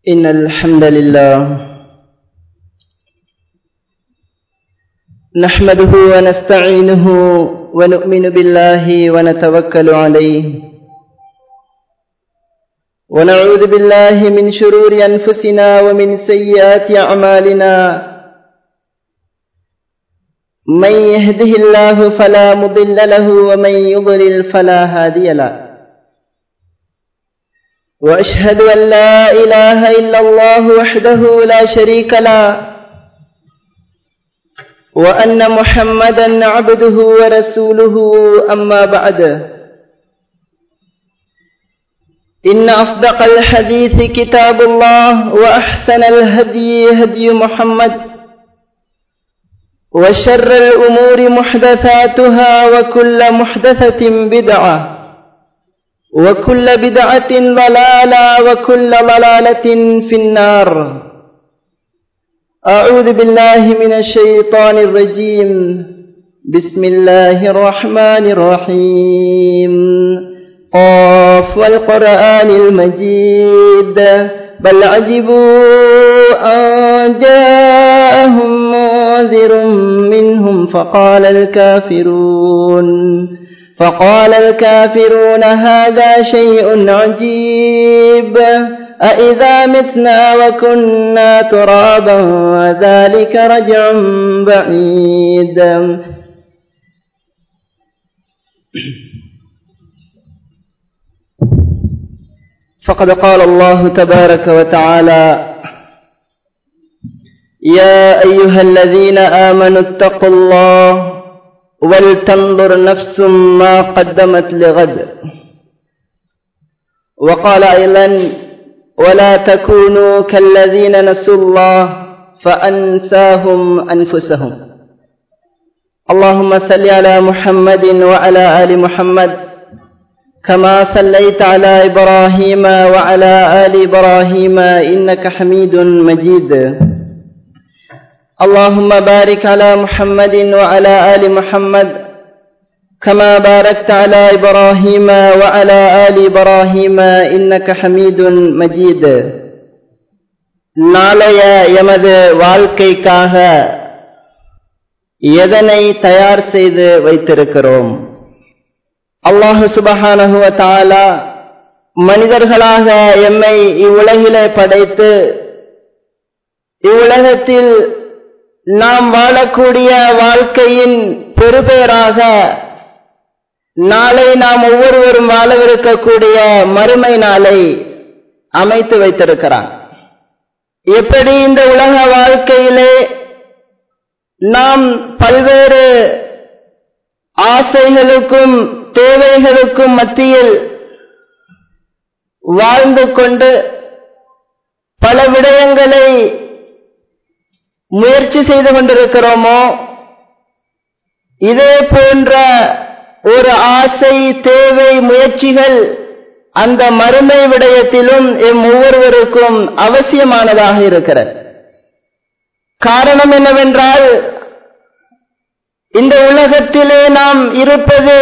إن الحمد لله نحمده ونستعينه ونؤمن بالله ونتوكل عليه ونعوذ بالله من شرور أنفسنا ومن سيئات أعمالنا من يهده الله فلا مضل له ومن يضلل فلا هادي له وأشهد أن لا إله إلا الله وحده لا شريك له وأن محمدا عبده ورسوله أما بعد إن أصدق الحديث كتاب الله وأحسن الهدي هدي محمد وشر الأمور محدثاتها وكل محدثة بدعة وكل بدعة ضلالة وكل ضلالة في النار أعوذ بالله من الشيطان الرجيم بسم الله الرحمن الرحيم قاف والقرآن المجيد بل عجبوا أن جاءهم منذر منهم فقال الكافرون فقال الكافرون هذا شيء عجيب أإذا متنا وكنا ترابا وذلك رجع بعيد فقد قال الله تبارك وتعالى يا أيها الذين آمنوا اتقوا الله ولتنظر نفس ما قدمت لغد وقال أيضا ولا تكونوا كالذين نسوا الله فأنساهم أنفسهم اللهم صل على محمد وعلى آل محمد كما صليت على إبراهيم وعلى آل إبراهيم إنك حميد مجيد اللهم بارك على محمد وعلى آل محمد كما باركت على إبراهيم وعلى آل إبراهيم إنك حميد مجيد நாளைய எமது வாழ்க்கைக்காக எதனை தயார் செய்து வைத்திருக்கிறோம் அல்லாஹு சுபஹானஹுவ தாலா மனிதர்களாக எம்மை இவ்வுலகிலே படைத்து இவ்வுலகத்தில் நாம் வாழக்கூடிய வாழ்க்கையின் பெருபேராக நாளை நாம் ஒவ்வொருவரும் வாழவிருக்கக்கூடிய மறுமை நாளை அமைத்து வைத்திருக்கிறான் எப்படி இந்த உலக வாழ்க்கையிலே நாம் பல்வேறு ஆசைகளுக்கும் தேவைகளுக்கும் மத்தியில் வாழ்ந்து கொண்டு பல விடயங்களை முயற்சி செய்து கொண்டிருக்கிறோமோ இதே போன்ற ஒரு ஆசை தேவை முயற்சிகள் அந்த மறுமை விடயத்திலும் எம் ஒவ்வொருவருக்கும் அவசியமானதாக இருக்கிறது காரணம் என்னவென்றால் இந்த உலகத்திலே நாம் இருப்பது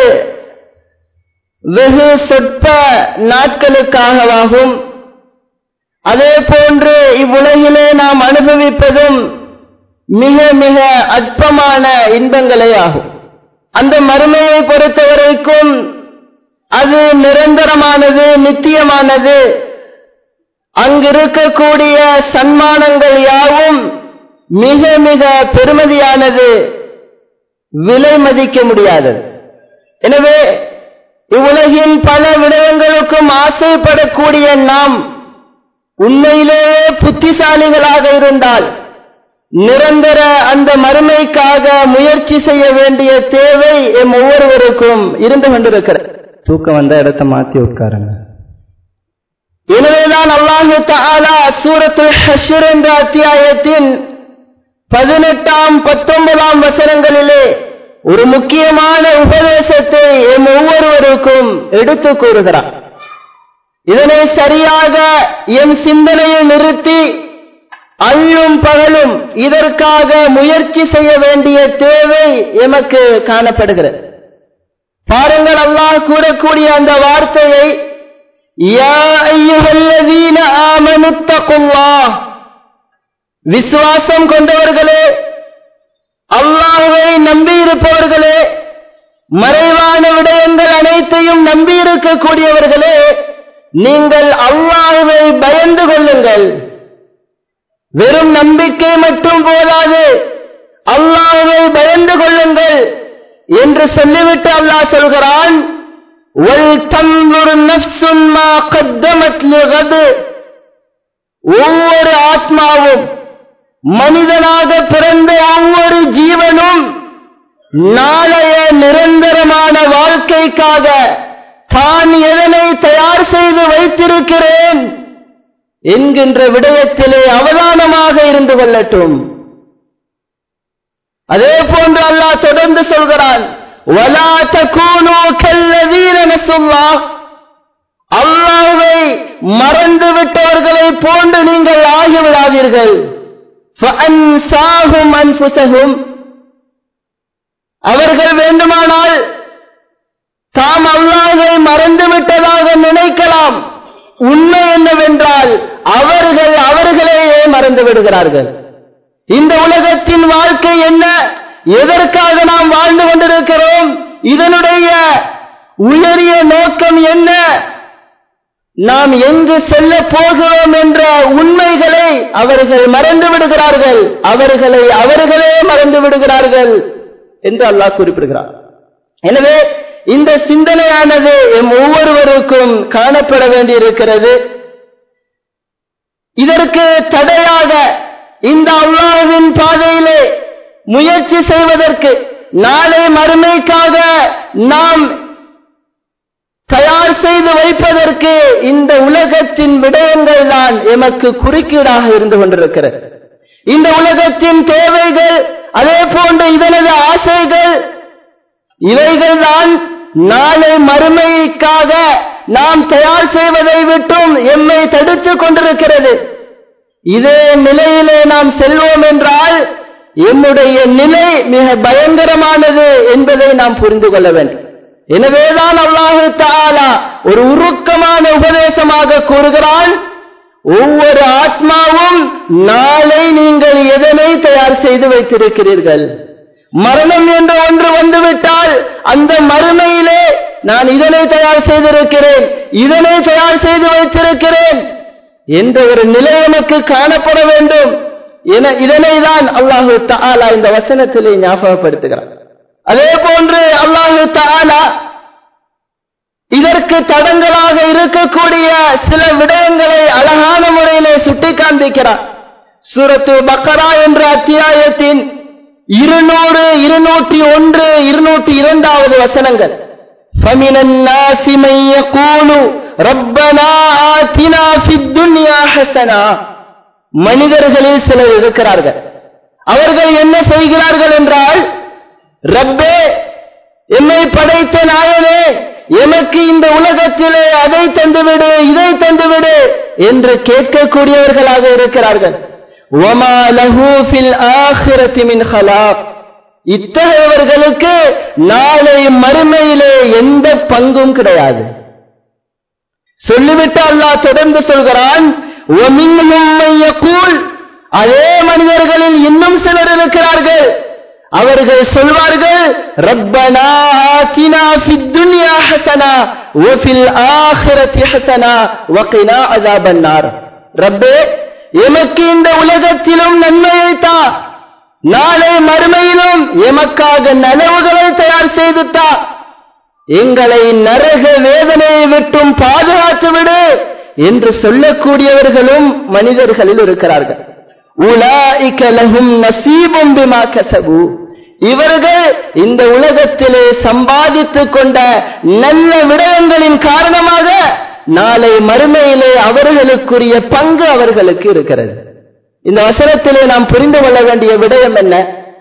வெகு சொற்ப நாட்களுக்காகவாகும் அதே போன்று இவ்வுலகிலே நாம் அனுபவிப்பதும் மிக மிக அற்பமான இன்பங்களே ஆகும் அந்த மறுமையை பொறுத்தவரைக்கும் அது நிரந்தரமானது நித்தியமானது அங்கிருக்கக்கூடிய சன்மானங்கள் யாவும் மிக மிக பெருமதியானது விலை மதிக்க முடியாதது எனவே இவ்வுலகின் பல விடயங்களுக்கும் ஆசைப்படக்கூடிய நாம் உண்மையிலேயே புத்திசாலிகளாக இருந்தால் நிரந்தர அந்த மறுமைக்காக முயற்சி செய்ய வேண்டிய தேவை எம் ஒவ்வொருவருக்கும் இருந்து கொண்டிருக்கிறது தூக்கம் வந்த இடத்தை மாத்தி உட்காருங்க எனவேதான் அல்லாஹு தாலா சூரத்துல் ஹஷர் என்ற அத்தியாயத்தின் பதினெட்டாம் பத்தொன்பதாம் வசனங்களிலே ஒரு முக்கியமான உபதேசத்தை எம் ஒவ்வொருவருக்கும் எடுத்து கூறுகிறார் இதனை சரியாக எம் சிந்தனையை நிறுத்தி அள்ளும் பகலும் இதற்காக முயற்சி செய்ய வேண்டிய தேவை எமக்கு காணப்படுகிறது பாருங்கள் அல்லாஹ் கூறக்கூடிய அந்த வார்த்தையை யா ஐயுஹல்லதீன ஆமனுத்தகுல்லாஹ் விசுவாசம் கொண்டவர்களே அல்லாஹ்வை நம்பியிருப்பவர்களே மறைவான விடயங்கள் அனைத்தையும் நம்பியிருக்கக்கூடியவர்களே நீங்கள் அல்லாஹ்வை பயந்து கொள்ளுங்கள் வெறும் நம்பிக்கை மட்டும் போதாது அல்லாஹ்வை பயந்து கொள்ளுங்கள் என்று சொல்லிவிட்டு அல்லாஹ் சொல்கிறான் ஒவ்வொரு ஆத்மாவும் மனிதனாக பிறந்த ஒவ்வொரு ஜீவனும் நாளைய நிரந்தரமான வாழ்க்கைக்காக தான் எதனை தயார் செய்து வைத்திருக்கிறேன் என்கின்ற விடயத்திலே அவதானமாக இருந்து கொள்ளட்டும் அதே போன்று அல்லாஹ் தொடர்ந்து சொல்கிறான் وَلَا تَكُونُوا كَالَّذِينَ نَسُوا اللَّهَ அல்லாஹ்வை மறந்து விட்டவர்களை போன்று நீங்கள் ஆகிவிடாதீர்கள் فَأَنْسَاهُمْ أَنفُسَهُمْ அவர்கள் வேண்டுமானால் தாம் அல்லாஹை மறந்து விட்டதாக நினைக்கலாம் உண்மை என்னவென்றால் அவர்கள் அவர்களையே மறந்து விடுகிறார்கள் இந்த உலகத்தின் வாழ்க்கை என்ன எதற்காக நாம் வாழ்ந்து கொண்டிருக்கிறோம் இதனுடைய உயரிய நோக்கம் என்ன நாம் எங்கு செல்ல போகிறோம் என்ற உண்மைகளை அவர்கள் மறந்து விடுகிறார்கள் அவர்களை அவர்களே மறந்து விடுகிறார்கள் என்று அல்லாஹ் குறிப்பிடுகிறார் எனவே இந்த சிந்தனையானது எம் ஒவ்வொருவருக்கும் காணப்பட வேண்டியிருக்கிறது இதற்கு தடையாக இந்த அல்லாஹ்வின் பாதையிலே முயற்சி செய்வதற்கு நாளை மறுமைக்காக நாம் தயார் செய்து வைப்பதற்கு இந்த உலகத்தின் விடயங்கள் தான் எமக்கு குறுக்கீடாக இருந்து கொண்டிருக்கிறது இந்த உலகத்தின் தேவைகள் அதே போன்று இதனது ஆசைகள் இவைகள் தான் நாளை மறுமைக்காக நாம் தயார் செய்வதை விட்டும் எம்மை தடுத்துக் கொண்டிருக்கிறது இதே நிலையிலே நாம் செல்வோம் என்றால் எம்முடைய நிலை மிக பயங்கரமானது என்பதை நாம் புரிந்து கொள்ள வேண்டும் எனவேதான் அல்லாஹு தாலா ஒரு உருக்கமான உபதேசமாக கூறுகிறான் ஒவ்வொரு ஆத்மாவும் நாளை நீங்கள் எதனை தயார் செய்து வைத்திருக்கிறீர்கள் மரணம் என்ற ஒன்று வந்துவிட்டால் அந்த மறுமையிலே நான் இதனை தயார் செய்திருக்கிறேன் இதனை தயார் செய்து வைத்திருக்கிறேன் என்ற ஒரு நிலை எனக்கு காணப்பட வேண்டும் என இதனை தான் அல்லாஹு தாலா இந்த வசனத்திலே ஞாபகப்படுத்துகிறார் அதே போன்று அல்லாஹு தாலா இதற்கு தடங்களாக இருக்கக்கூடிய சில விடயங்களை அழகான முறையிலே சுட்டி காண்பிக்கிறார் சூரத்து பக்கரா என்ற அத்தியாயத்தின் இருநூறு இருநூற்றி ஒன்று இருநூற்றி இரண்டாவது வசனங்கள் فَمِنَ النَّاسِ مَن يَقُولُ رَبَّنَا آتِنَا فِي الدُّنْيَا حَسَنَةً மனிதர்களில் சிலர் இருக்கிறார்கள் அவர்கள் என்ன செய்கிறார்கள் என்றால் ரப்பே எம்மை படைத்த நாயனே எமக்கு இந்த உலகத்திலே அதை தந்துவிடு இதை தந்துவிடு என்று கேட்கக்கூடியவர்களாக இருக்கிறார்கள் وَمَا لَهُ فِي الْآخِرَةِ مِنْ خَلَاقٍ இத்தகையவர்களுக்கு நாளை மறுமையிலே எந்த பங்கும் கிடையாது சொல்லிவிட்டு அல்லாஹ் தொடர்ந்து சொல்கிறான் وَمِنْهُمْ مَن يَقُولُ அதே மனிதர்களில் இன்னும் சிலர் இருக்கிறார்கள் அவர்கள் சொல்வார்கள் ரப்பனா ஆத்தினா ஃபித் துன்யா ஹஸனா வ ஃபில் ஆখিরাতি ஹஸனா வ கினா அஸாபன் நார் ரப்பே எமக்கு இந்த உலகத்திலும் நன்மையை தா நாளை மறுமையிலும் எமக்காக நனவுகளை தயார் செய்து தா எங்களை நரக வேதனையை விட்டும் பாதுகாத்து விடு என்று சொல்லக்கூடியவர்களும் மனிதர்களில் இருக்கிறார்கள் உலாயிக லஹும் நசீபும் பிமா கசபு இவர்கள் இந்த உலகத்திலே சம்பாதித்துக் கொண்ட நல்ல விடயங்களின் காரணமாக நாளை மறுமையிலே அவர்களுக்குரிய பங்கு அவர்களுக்கு இருக்கிறது இந்த வசனத்திலே நாம் புரிந்து கொள்ள வேண்டிய விடயம் என்ன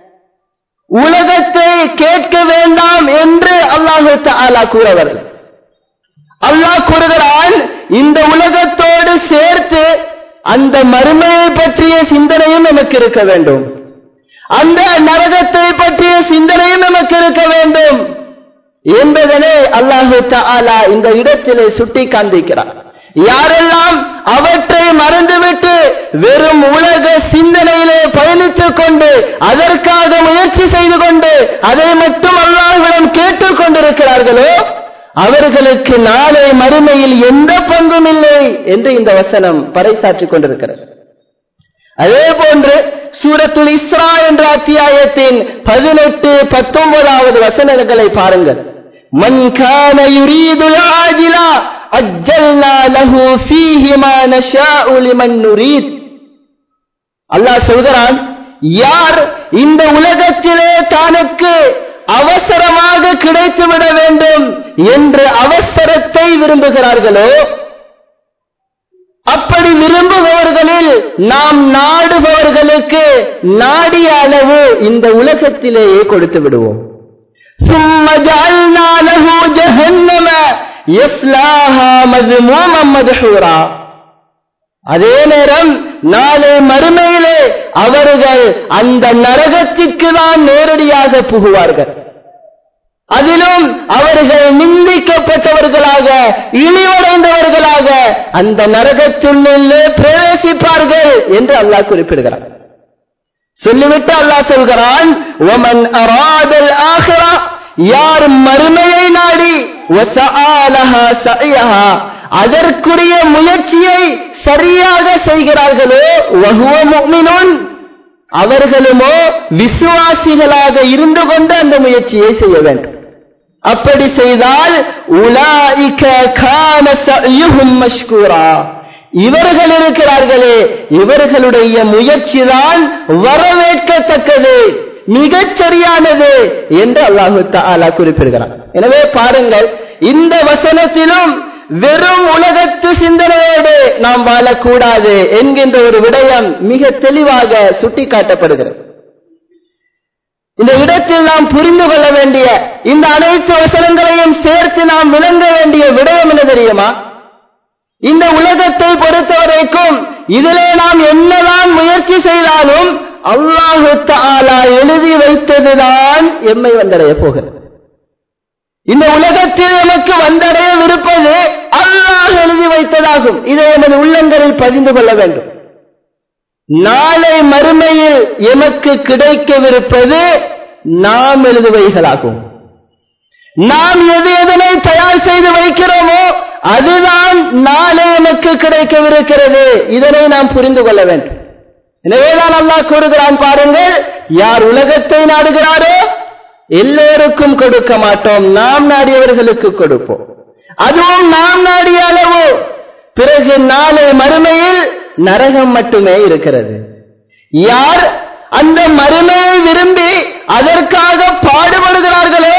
உலகத்தை கேட்க வேண்டாம் என்று அல்லாஹு தாலா கூறவர்கள் அல்லாஹ் கூறுகிறான் இந்த உலகத்தோடு சேர்த்து அந்த மறுமையை பற்றிய சிந்தனையும் நமக்கு இருக்க வேண்டும் அந்த நரகத்தை பற்றிய சிந்தனையும் நமக்கு இருக்க வேண்டும் என்பதனை அல்லாஹு தாலா இந்த இடத்திலே சுட்டி காண்பிக்கிறார் யாரெல்லாம் அவற்றை மறந்துவிட்டு வெறும் உலக சிந்தனையிலே பயணித்துக் கொண்டு அதற்காக முயற்சி செய்து கொண்டு அதை மட்டும் அல்லாஹ்விடம் கேட்டுக் கொண்டிருக்கிறார்களோ அவர்களுக்கு நாளை மறுமையில் எந்த பங்கும் இல்லை என்று இந்த வசனம் பறைசாற்றிக் கொண்டிருக்கிறது அதே போன்று சூரத்துல் இஸ்ரா என்ற அத்தியாயத்தின் பதினெட்டு பத்தொன்பதாவது வசனங்களை பாருங்கள் மன் கான யுரீதுல் ஆஜிலா அஜ்ஜல்னா லஹு ஃபீஹி மா நஷாஉ லிமன் நுரீத் அல்லாஹ் சொல்கிறான் யார் இந்த உலகத்திலே தனக்கு அவசரமாக கிடைத்துவிட வேண்டும் என்று அவசரத்தை விரும்புகிறார்களோ அப்படி விரும்புபவர்களில் நாம் நாடுபவர்களுக்கு நாடிய அளவு இந்த உலகத்திலேயே கொடுத்து விடுவோம் ثم جعلنا له جهنم يصلاها مذموما مدحورا அதே நேரம் நாளை மறுமையிலே அவர்கள் அந்த நரகத்திற்கு தான் நேரடியாக புகுவார்கள் அதிலும் அவர்கள் நிந்திக்கப்பட்டவர்களாக இழிவடைந்தவர்களாக அந்த நரகத்துள்ளே பிரவேசிப்பார்கள் என்று அல்லாஹ் குறிப்பிடுகிறார் சொல்லிவிட்டு அல்லாஹ் சொல்கிறான் ஒமன் அராதல் ஆஹிரா யார் மறுமையை நாடி வசஆலஹா சஅயஹா அதற்குரிய முயற்சியை சரியாக செய்கிறார்களோ வஹுவ முஃமினுன் அவர்களுமோ விசுவாசிகளாக இருந்து கொண்டு அந்த முயற்சியை செய்ய வேண்டும் அப்படி செய்தால் உலாயிக கான சஅயுஹும் மஷ்கூரா இவர்கள் இருக்கிறார்களே இவர்களுடைய முயற்சிதான் வரவேற்கத்தக்கது மிகச் சரியானது என்று அல்லாஹு தஆலா குறிப்பிடுகிறார் எனவே பாருங்கள் இந்த வசனத்திலும் வெறும் உலகத்து சிந்தனையோடு நாம் வாழக்கூடாது என்கின்ற ஒரு விடயம் மிக தெளிவாக சுட்டிக்காட்டப்படுகிறது இந்த இடத்தில் நாம் புரிந்து கொள்ள வேண்டிய இந்த அனைத்து வசனங்களையும் சேர்த்து நாம் விளங்க வேண்டிய விடயம் என்ன தெரியுமா இந்த உலகத்தை பொறுத்தவரைக்கும் இதிலே நாம் என்னதான் முயற்சி செய்தாலும் அல்லாஹு தாலா எழுதி வைத்ததுதான் எம்மை வந்தடைய போகிறது இந்த உலகத்தில் நமக்கு வந்தடையவிருப்பது அல்லாஹ் எழுதி வைத்ததாகும் இதை எமது உள்ளங்களில் பதிந்து கொள்ள வேண்டும் நாளை மறுமையில் எமக்கு கிடைக்கவிருப்பது நாம் எழுதுவைகளாகும் நாம் எது எதனை தயார் செய்து வைக்கிறோமோ அதுதான் நாளை எனக்கு கிடைக்கவிருக்கிறது இதனை நாம் புரிந்து கொள்ள வேண்டும் எனவேதான் அல்லாஹ் கூறுகிறான் பாருங்கள் யார் உலகத்தை நாடுகிறாரோ எல்லோருக்கும் கொடுக்க மாட்டோம் நாம் நாடியவர்களுக்கு கொடுப்போம் அதுவும் நாம் நாடிய அளவு பிறகு நாளை மறுமையில் நரகம் மட்டுமே இருக்கிறது யார் அந்த மறுமையை விரும்பி அதற்காக பாடுபடுகிறார்களோ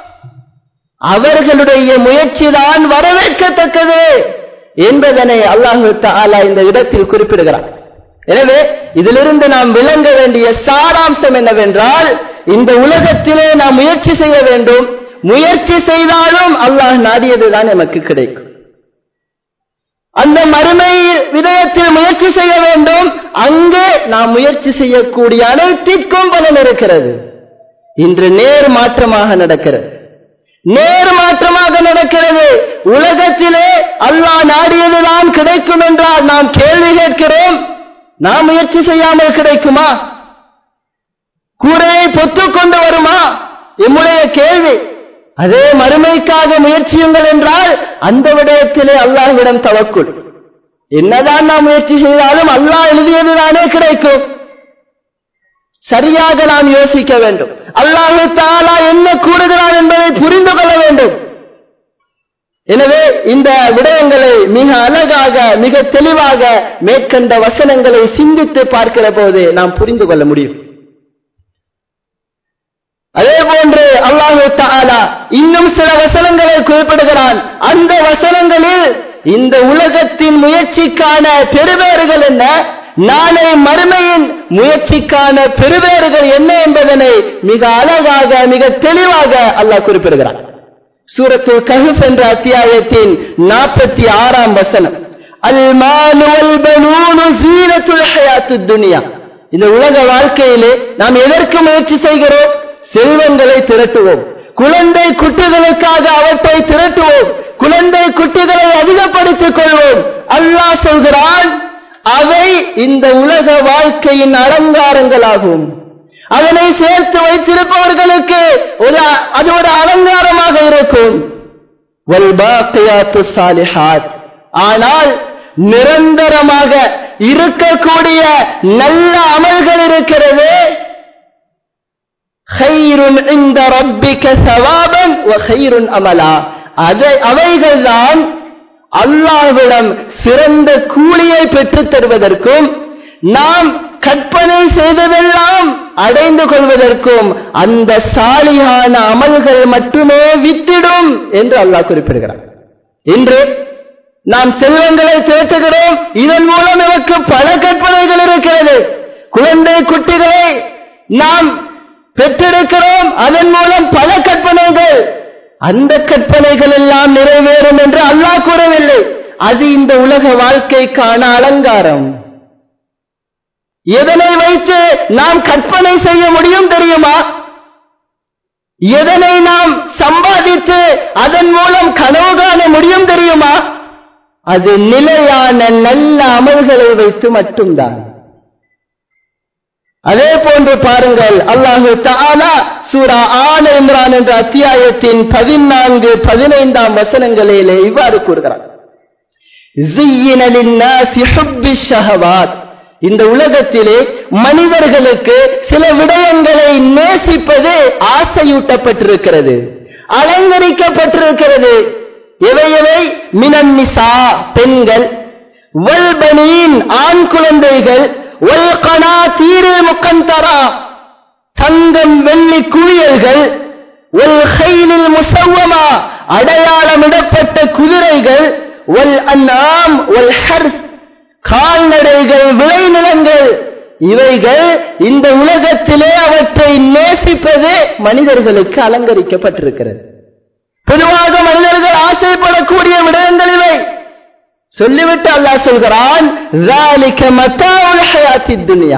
அவர்களுடைய முயற்சிதான் வரவேற்கத்தக்கது என்பதனை அல்லாஹு தாலா இந்த இடத்தில் குறிப்பிடுகிறார் எனவே இதிலிருந்து நாம் விளங்க வேண்டிய சாராம்சம் என்னவென்றால் இந்த உலகத்திலே நாம் முயற்சி செய்ய வேண்டும் முயற்சி செய்தாலும் அல்லாஹ் நாடியதுதான் நமக்கு கிடைக்கும் அந்த மறுமை விதயத்தில் முயற்சி செய்ய வேண்டும் அங்கே நாம் முயற்சி செய்யக்கூடிய அனைத்திற்கும் பலன் இருக்கிறது இன்று நேர் மாற்றமாக நடக்கிறது நேர் மாற்றமாக நடக்கிறது உலகத்திலே அல்லாஹ் நாடியதுதான் கிடைக்கும் என்றால் நாம் கேள்வி கேட்கிறோம் நாம் முயற்சி செய்யாமல் கிடைக்குமா கூரையை பொத்துக் கொண்டு வருமா எம்முடைய கேள்வி அதே மறுமைக்காக முயற்சியுங்கள் என்றால் அந்த விடயத்திலே அல்லாஹ்விடம் தவக்குள் என்னதான் நாம் முயற்சி செய்தாலும் அல்லாஹ் எழுதியதுதானே கிடைக்கும் சரியாக நாம் யோசிக்க வேண்டும் அல்லாஹு தாலா என்ன கூறுகிறான் என்பதை புரிந்து கொள்ள வேண்டும் எனவே இந்த விடயங்களை மிக அழகாக மிக தெளிவாக மேற்கண்ட வசனங்களை சிந்தித்து பார்க்கிற போது நாம் புரிந்து கொள்ள முடியும் அதே போன்று அல்லாஹு தாலா இன்னும் சில வசனங்களை குறிப்பிடுகிறான் அந்த வசனங்களில் இந்த உலகத்தின் முயற்சிக்கான பெருவேறுகள் என்ன நாளை மறுமையின் முயற்சிக்கான பெருவேறுகள் என்ன என்பதனை மிக அழகாக மிக தெளிவாக அல்லாஹ் குறிப்பிடுகிறான் சூரத்து கஹுப் என்ற அத்தியாயத்தின் நாற்பத்தி ஆறாம் வசனம் அல் மாலு வல் பனூனு ஜீனத்துல் ஹயாத்துத் துனியா இந்த உலக வாழ்க்கையிலே நாம் எதற்கு முயற்சி செய்கிறோம் செல்வங்களை திரட்டுவோம் குழந்தை குட்டிகளுக்காக அவற்றை திரட்டுவோம் குழந்தை குட்டிகளை அதிகப்படுத்திக் கொள்வோம் அல்லாஹ் சொல்கிறான் அவை இந்த உலக வாழ்க்கையின் அலங்காரங்களாகும் அதனை சேர்த்து வைத்திருப்பவர்களுக்கு ஒரு அது ஒரு அலங்காரமாக இருக்கும் வல்பாக்கியாத்து சாலிஹாத் ஆனால் நிரந்தரமாக இருக்கக்கூடிய நல்ல அமல்கள் இருக்கிறது خيرٌ عند ربك ثوابا وخير அமலா அதை அவைகள்தான் அல்லாஹ்விடம் சிறந்த கூலியை பெற்றுத் தருவதற்கும் நாம் கற்பனை செய்ததெல்லாம் அடைந்து கொள்வதற்கும் அந்த சாலியான அமல்கள் மட்டுமே வித்திடும் என்று அல்லாஹ் குறிப்பிடுகிறார் இன்று நாம் செல்வங்களை திரட்டுகிறோம் இதன் மூலம் நமக்கு பல கற்பனைகள் இருக்கிறது குழந்தை குட்டிகளை நாம் பெற்றிருக்கிறோம் அதன் மூலம் பல கற்பனைகள் அந்த கற்பனைகள் எல்லாம் நிறைவேறும் என்று அல்லாஹ் கூறவில்லை அது இந்த உலக வாழ்க்கைக்கான அலங்காரம் எதனை வைத்து நாம் கற்பனை செய்ய முடியும் தெரியுமா எதனை நாம் சம்பாதித்து அதன் மூலம் கனவு காண முடியும் தெரியுமா அது நிலையான நல்ல அமல்களை வைத்து மட்டும்தான் அதே போன்று பாருங்கள் அல்லாஹு தஆலா சூரா ஆல இம்ரான் என்ற அத்தியாயத்தின் பதினான்கு பதினைந்தாம் வசனங்களிலே இவ்வாறு கூறுகிறார் زين للناس حب الشهوات இந்த உலகத்திலே மனிதர்களுக்கு சில விடயங்களை நேசிப்பது ஆசையூட்டப்பட்டிருக்கிறது அலங்கரிக்கப்பட்டிருக்கிறது எவை எவை மினன் நிசா பெண்கள் வல்பனீன் ஆண் குழந்தைகள் ஒல்கனா தீரு முக்கந்தரா தங்கம் வெள்ளி குவியல்கள் ஒல் ஹைலில் முசவ்வமா அடையாளமிடப்பட்ட குதிரைகள் ஒல் அன்னாம் ஒல் ஹர்ஸ் கால்நடைகள் விளைநிலங்கள் இவைகள் இந்த உலகத்திலே அவற்றை நேசிப்பது மனிதர்களுக்கு அலங்கரிக்கப்பட்டிருக்கிறது பொதுவாக மனிதர்கள் ஆசைப்படக்கூடிய விடயங்கள் இவை சொல்லிவிட்டு அல்லாஹ் சொல்கிறான் ذَلِكَ مَتَاعُ الْحَيَاةِ الدُّنْيَا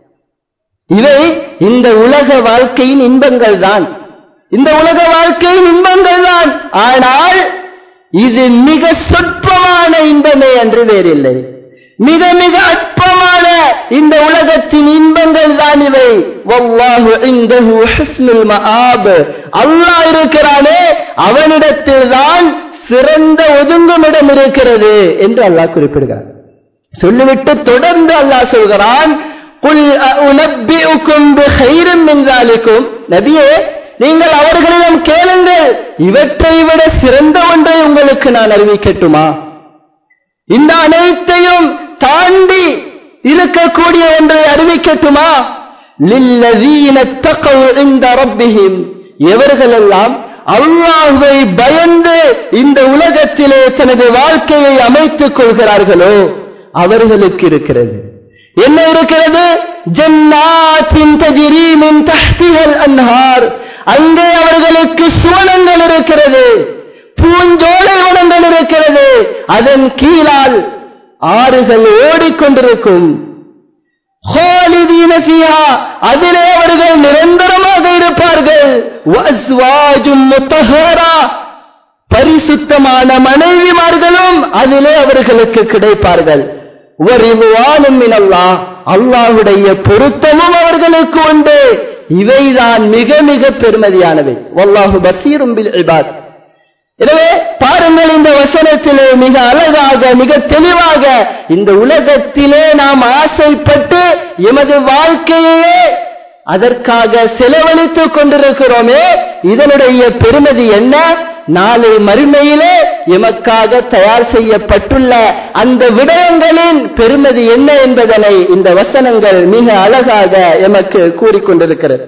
இவை இந்த உலக வாழ்க்கையின் இன்பங்கள் தான் இந்த உலக வாழ்க்கையின் இன்பங்கள் தான் ஆனால் இது மிக சொற்பமான இன்பமே என்று வேறில்லை மிக மிக அற்பமான இந்த உலகத்தின் இன்பங்கள் தான் இவை வல்லாஹு இந்தஹு ஹுஸ்னுல் மஆப் அல்லாஹ் இருக்கிறானே அவனிடத்தில் தான் சிறந்த ஒதுங்குமிடம் இருக்கிறது என்று அல்லாஹ் குறிப்பிடுகிறார் சொல்லிவிட்டு தொடர்ந்து அல்லாஹ் சொல்கிறான் குல் உனப்பிஉக்கும் பிகைரும் மின் ذلكم நபியே நீங்கள் அவர்களிடம் கேளுங்கள் இவற்றை விட சிறந்த ஒன்றை உங்களுக்கு நான் அறிவிக்கட்டுமா இந்த அனைத்தையும் தாண்டி இருக்கக்கூடிய ஒன்றை அறிவிக்கட்டுமா லில்லதீன தகவ் இந்த ரப்பிஹிம் எவர்களெல்லாம் அல்லாஹ்வை பயந்து இந்த உலகத்திலே தனது வாழ்க்கையை அமைத்துக் கொள்கிறார்களோ அவர்களுக்கு இருக்கிறது என்ன இருக்கிறது ஜன்னாத்தின் தஜிரீமின் தஹ்திஹல் அன்ஹார் அங்கே அவர்களுக்கு சுவனங்கள் இருக்கிறது பூஞ்சோலை வனங்கள் இருக்கிறது அதன் கீழால் ஆறுகள் ஓடிக்கொண்டிருக்கும் خالدين فيها அதிலே அவர்கள் நிரந்தரமாக இருப்பார்கள் வஸ்வாஜும் முத்தஹரா பரிசுத்தமான மனைவிமார்களும் அதிலே அவர்களுக்கு கிடைப்பார்கள் வரிவானும் மினல்லாஹ் அல்லாஹ்வுடைய பொருத்தமும் அவர்களுக்கு உண்டு இவைதான் மிக மிக பெருமதியானவை வல்லாஹு பசீரும் பில் இபாத் எனவே பாருங்கள் இந்த வசனத்திலே மிக அழகாக மிக தெளிவாக இந்த உலகத்திலே நாம் ஆசைப்பட்டு எமது வாழ்க்கையே அதற்காக செலவழித்துக் கொண்டிருக்கிறோமே இதனுடைய பெருமதி என்ன நாளை மறுமையிலே எமக்காக தயார் செய்யப்பட்டுள்ள அந்த விடயங்களின் பெருமதி என்ன என்பதனை இந்த வசனங்கள் மிக அழகாக எமக்கு கூறிக்கொண்டிருக்கிறது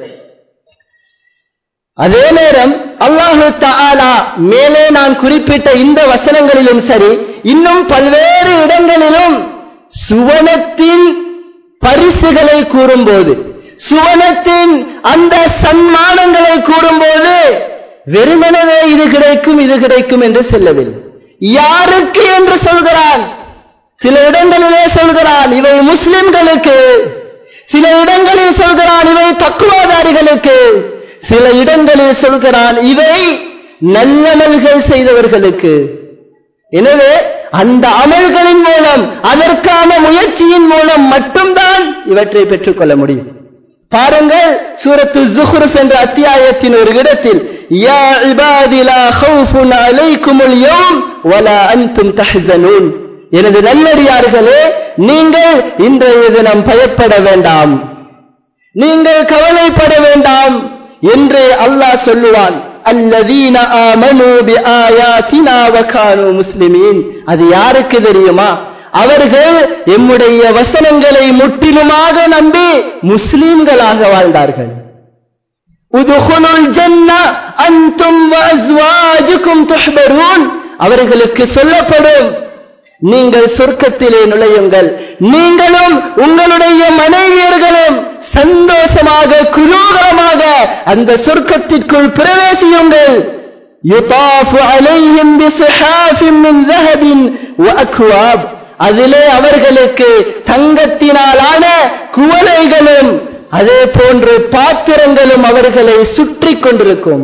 அதே நேரம் அல்லாஹு தஆலா மேலே நான் குறிப்பிட்ட இந்த வசனங்களிலும் சரி இன்னும் பல்வேறு இடங்களிலும் சுவனத்தின் பரிசுகளை கூறும்போது சுவனத்தின் அந்த சன்மானங்களை கூறும்போது வெறுமனவே இது கிடைக்கும் இது கிடைக்கும் என்று சொல்லவில்லை யாருக்கு என்று சொல்கிறான் சில இடங்களிலே சொல்கிறான் இவை முஸ்லிம்களுக்கு சில இடங்களில் சொல்கிறான் இவை தக்குவாதாரிகளுக்கு சில இடங்களில் சொல்கிறான் இவை நல்லமல்கள் செய்தவர்களுக்கு எனவே அந்த அமல்களின் மூலம் அதற்கான முயற்சியின் மூலம் மட்டும்தான் இவற்றை பெற்றுக்கொள்ள முடியும் பாருங்கள் சூரத்து ஜுஹ்ருஃப் என்ற அத்தியாயத்தின் ஒரு இடத்தில் யா இபாதி லா ஹவுஃபுன் அலைக்குமுல் யௌம் வலா அன்தும் தஹ்ஸனூன் எனது நல்லடியார்களே நீங்கள் இன்றைய தினம் பயப்பட வேண்டாம் நீங்கள் கவலைப்பட வேண்டாம் என்று அல்லாஹ் சொல்லுவான் அல்லதீன ஆமனு பிஆயாத்தினா வகானு முஸ்லிமீன் அது யாருக்கு தெரியுமா அவர்கள் எம்முடைய வசனங்களை முற்றிலுமாக நம்பி முஸ்லிம்களாக வாழ்ந்தார்கள் உதுகுலுல் ஜன்ன அன்தும் வஅஸ்வாஜுக்கும் துஹ்பரூன் அவர்களுக்கு சொல்லப்படும் நீங்கள் சொர்க்கத்திலே நுழையுங்கள் நீங்களும் உங்களுடைய மனைவியர்களும் சந்தோஷமாக குதூகலமாக அந்த சொர்க்கத்திற்குள் பிரவேசியுங்கள் யுதாஃபு அலைஹிம் பிஸிஹாஃபின் மின் ذهب وأكواب அதிலே அவர்களுக்கு தங்கத்தினாலான குவளைகளும் அதே போன்று பாத்திரங்களும் அவர்களை சுற்றி கொண்டிருக்கும்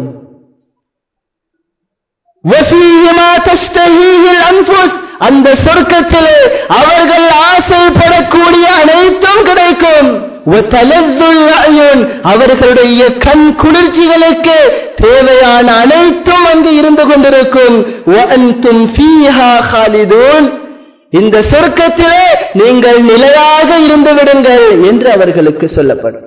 وَفِيهِمَا تَشْتَهِيهِ الْأَنفُسُ அந்த சொர்க்கத்திலே அவர்கள் ஆசைப்படக்கூடிய அனைத்தும் கிடைக்கும் وَتَلَذُّ الْأَعْيُنُ அவர்களுடைய கண் குளிர்ச்சிகளுக்கு தேவையான அனைத்தும் அங்கு இருந்து கொண்டிருக்கும் وَأَنْتُمْ فِيهَا خَالِدُونَ இந்த சொர்க்கத்திலே நீங்கள் நிலையாக இருந்து விடுங்கள் என்று அவர்களுக்கு சொல்லப்படும்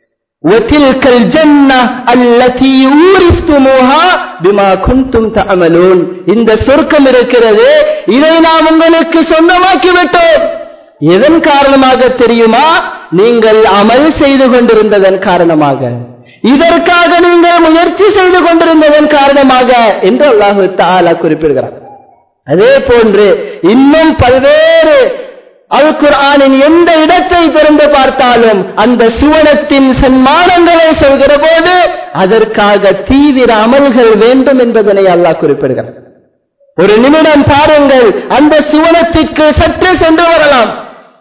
وتلك الجنة التي ورثتموها بما كنتم تعملون இந்த சொர்க்கம் இருக்கிறது இதை நாம் உங்களுக்கு சொந்தமாக்கி விட்டோம் எதன் காரணமாக தெரியுமா நீங்கள் அமல் செய்து கொண்டிருந்ததன் காரணமாக இதற்காக நீங்கள் முயற்சி செய்து கொண்டிருந்ததன் காரணமாக என்று அல்லாஹு தாலா குறிப்பிடுகிறார் அதே போன்று இன்னும் பல்வேறு அல் குர்ஆனின் எந்த இடத்தை திறந்து பார்த்தாலும் அந்த சுவனத்தின் சன்மானங்களை சொல்கிற போது அதற்காக தீவிர அமல்கள் வேண்டும் என்பதனை அல்லாஹ் குறிப்பிடுகிறார் ஒரு நிமிடம் பாருங்கள் அந்த சுவனத்திற்கு சற்று சென்று வரலாம்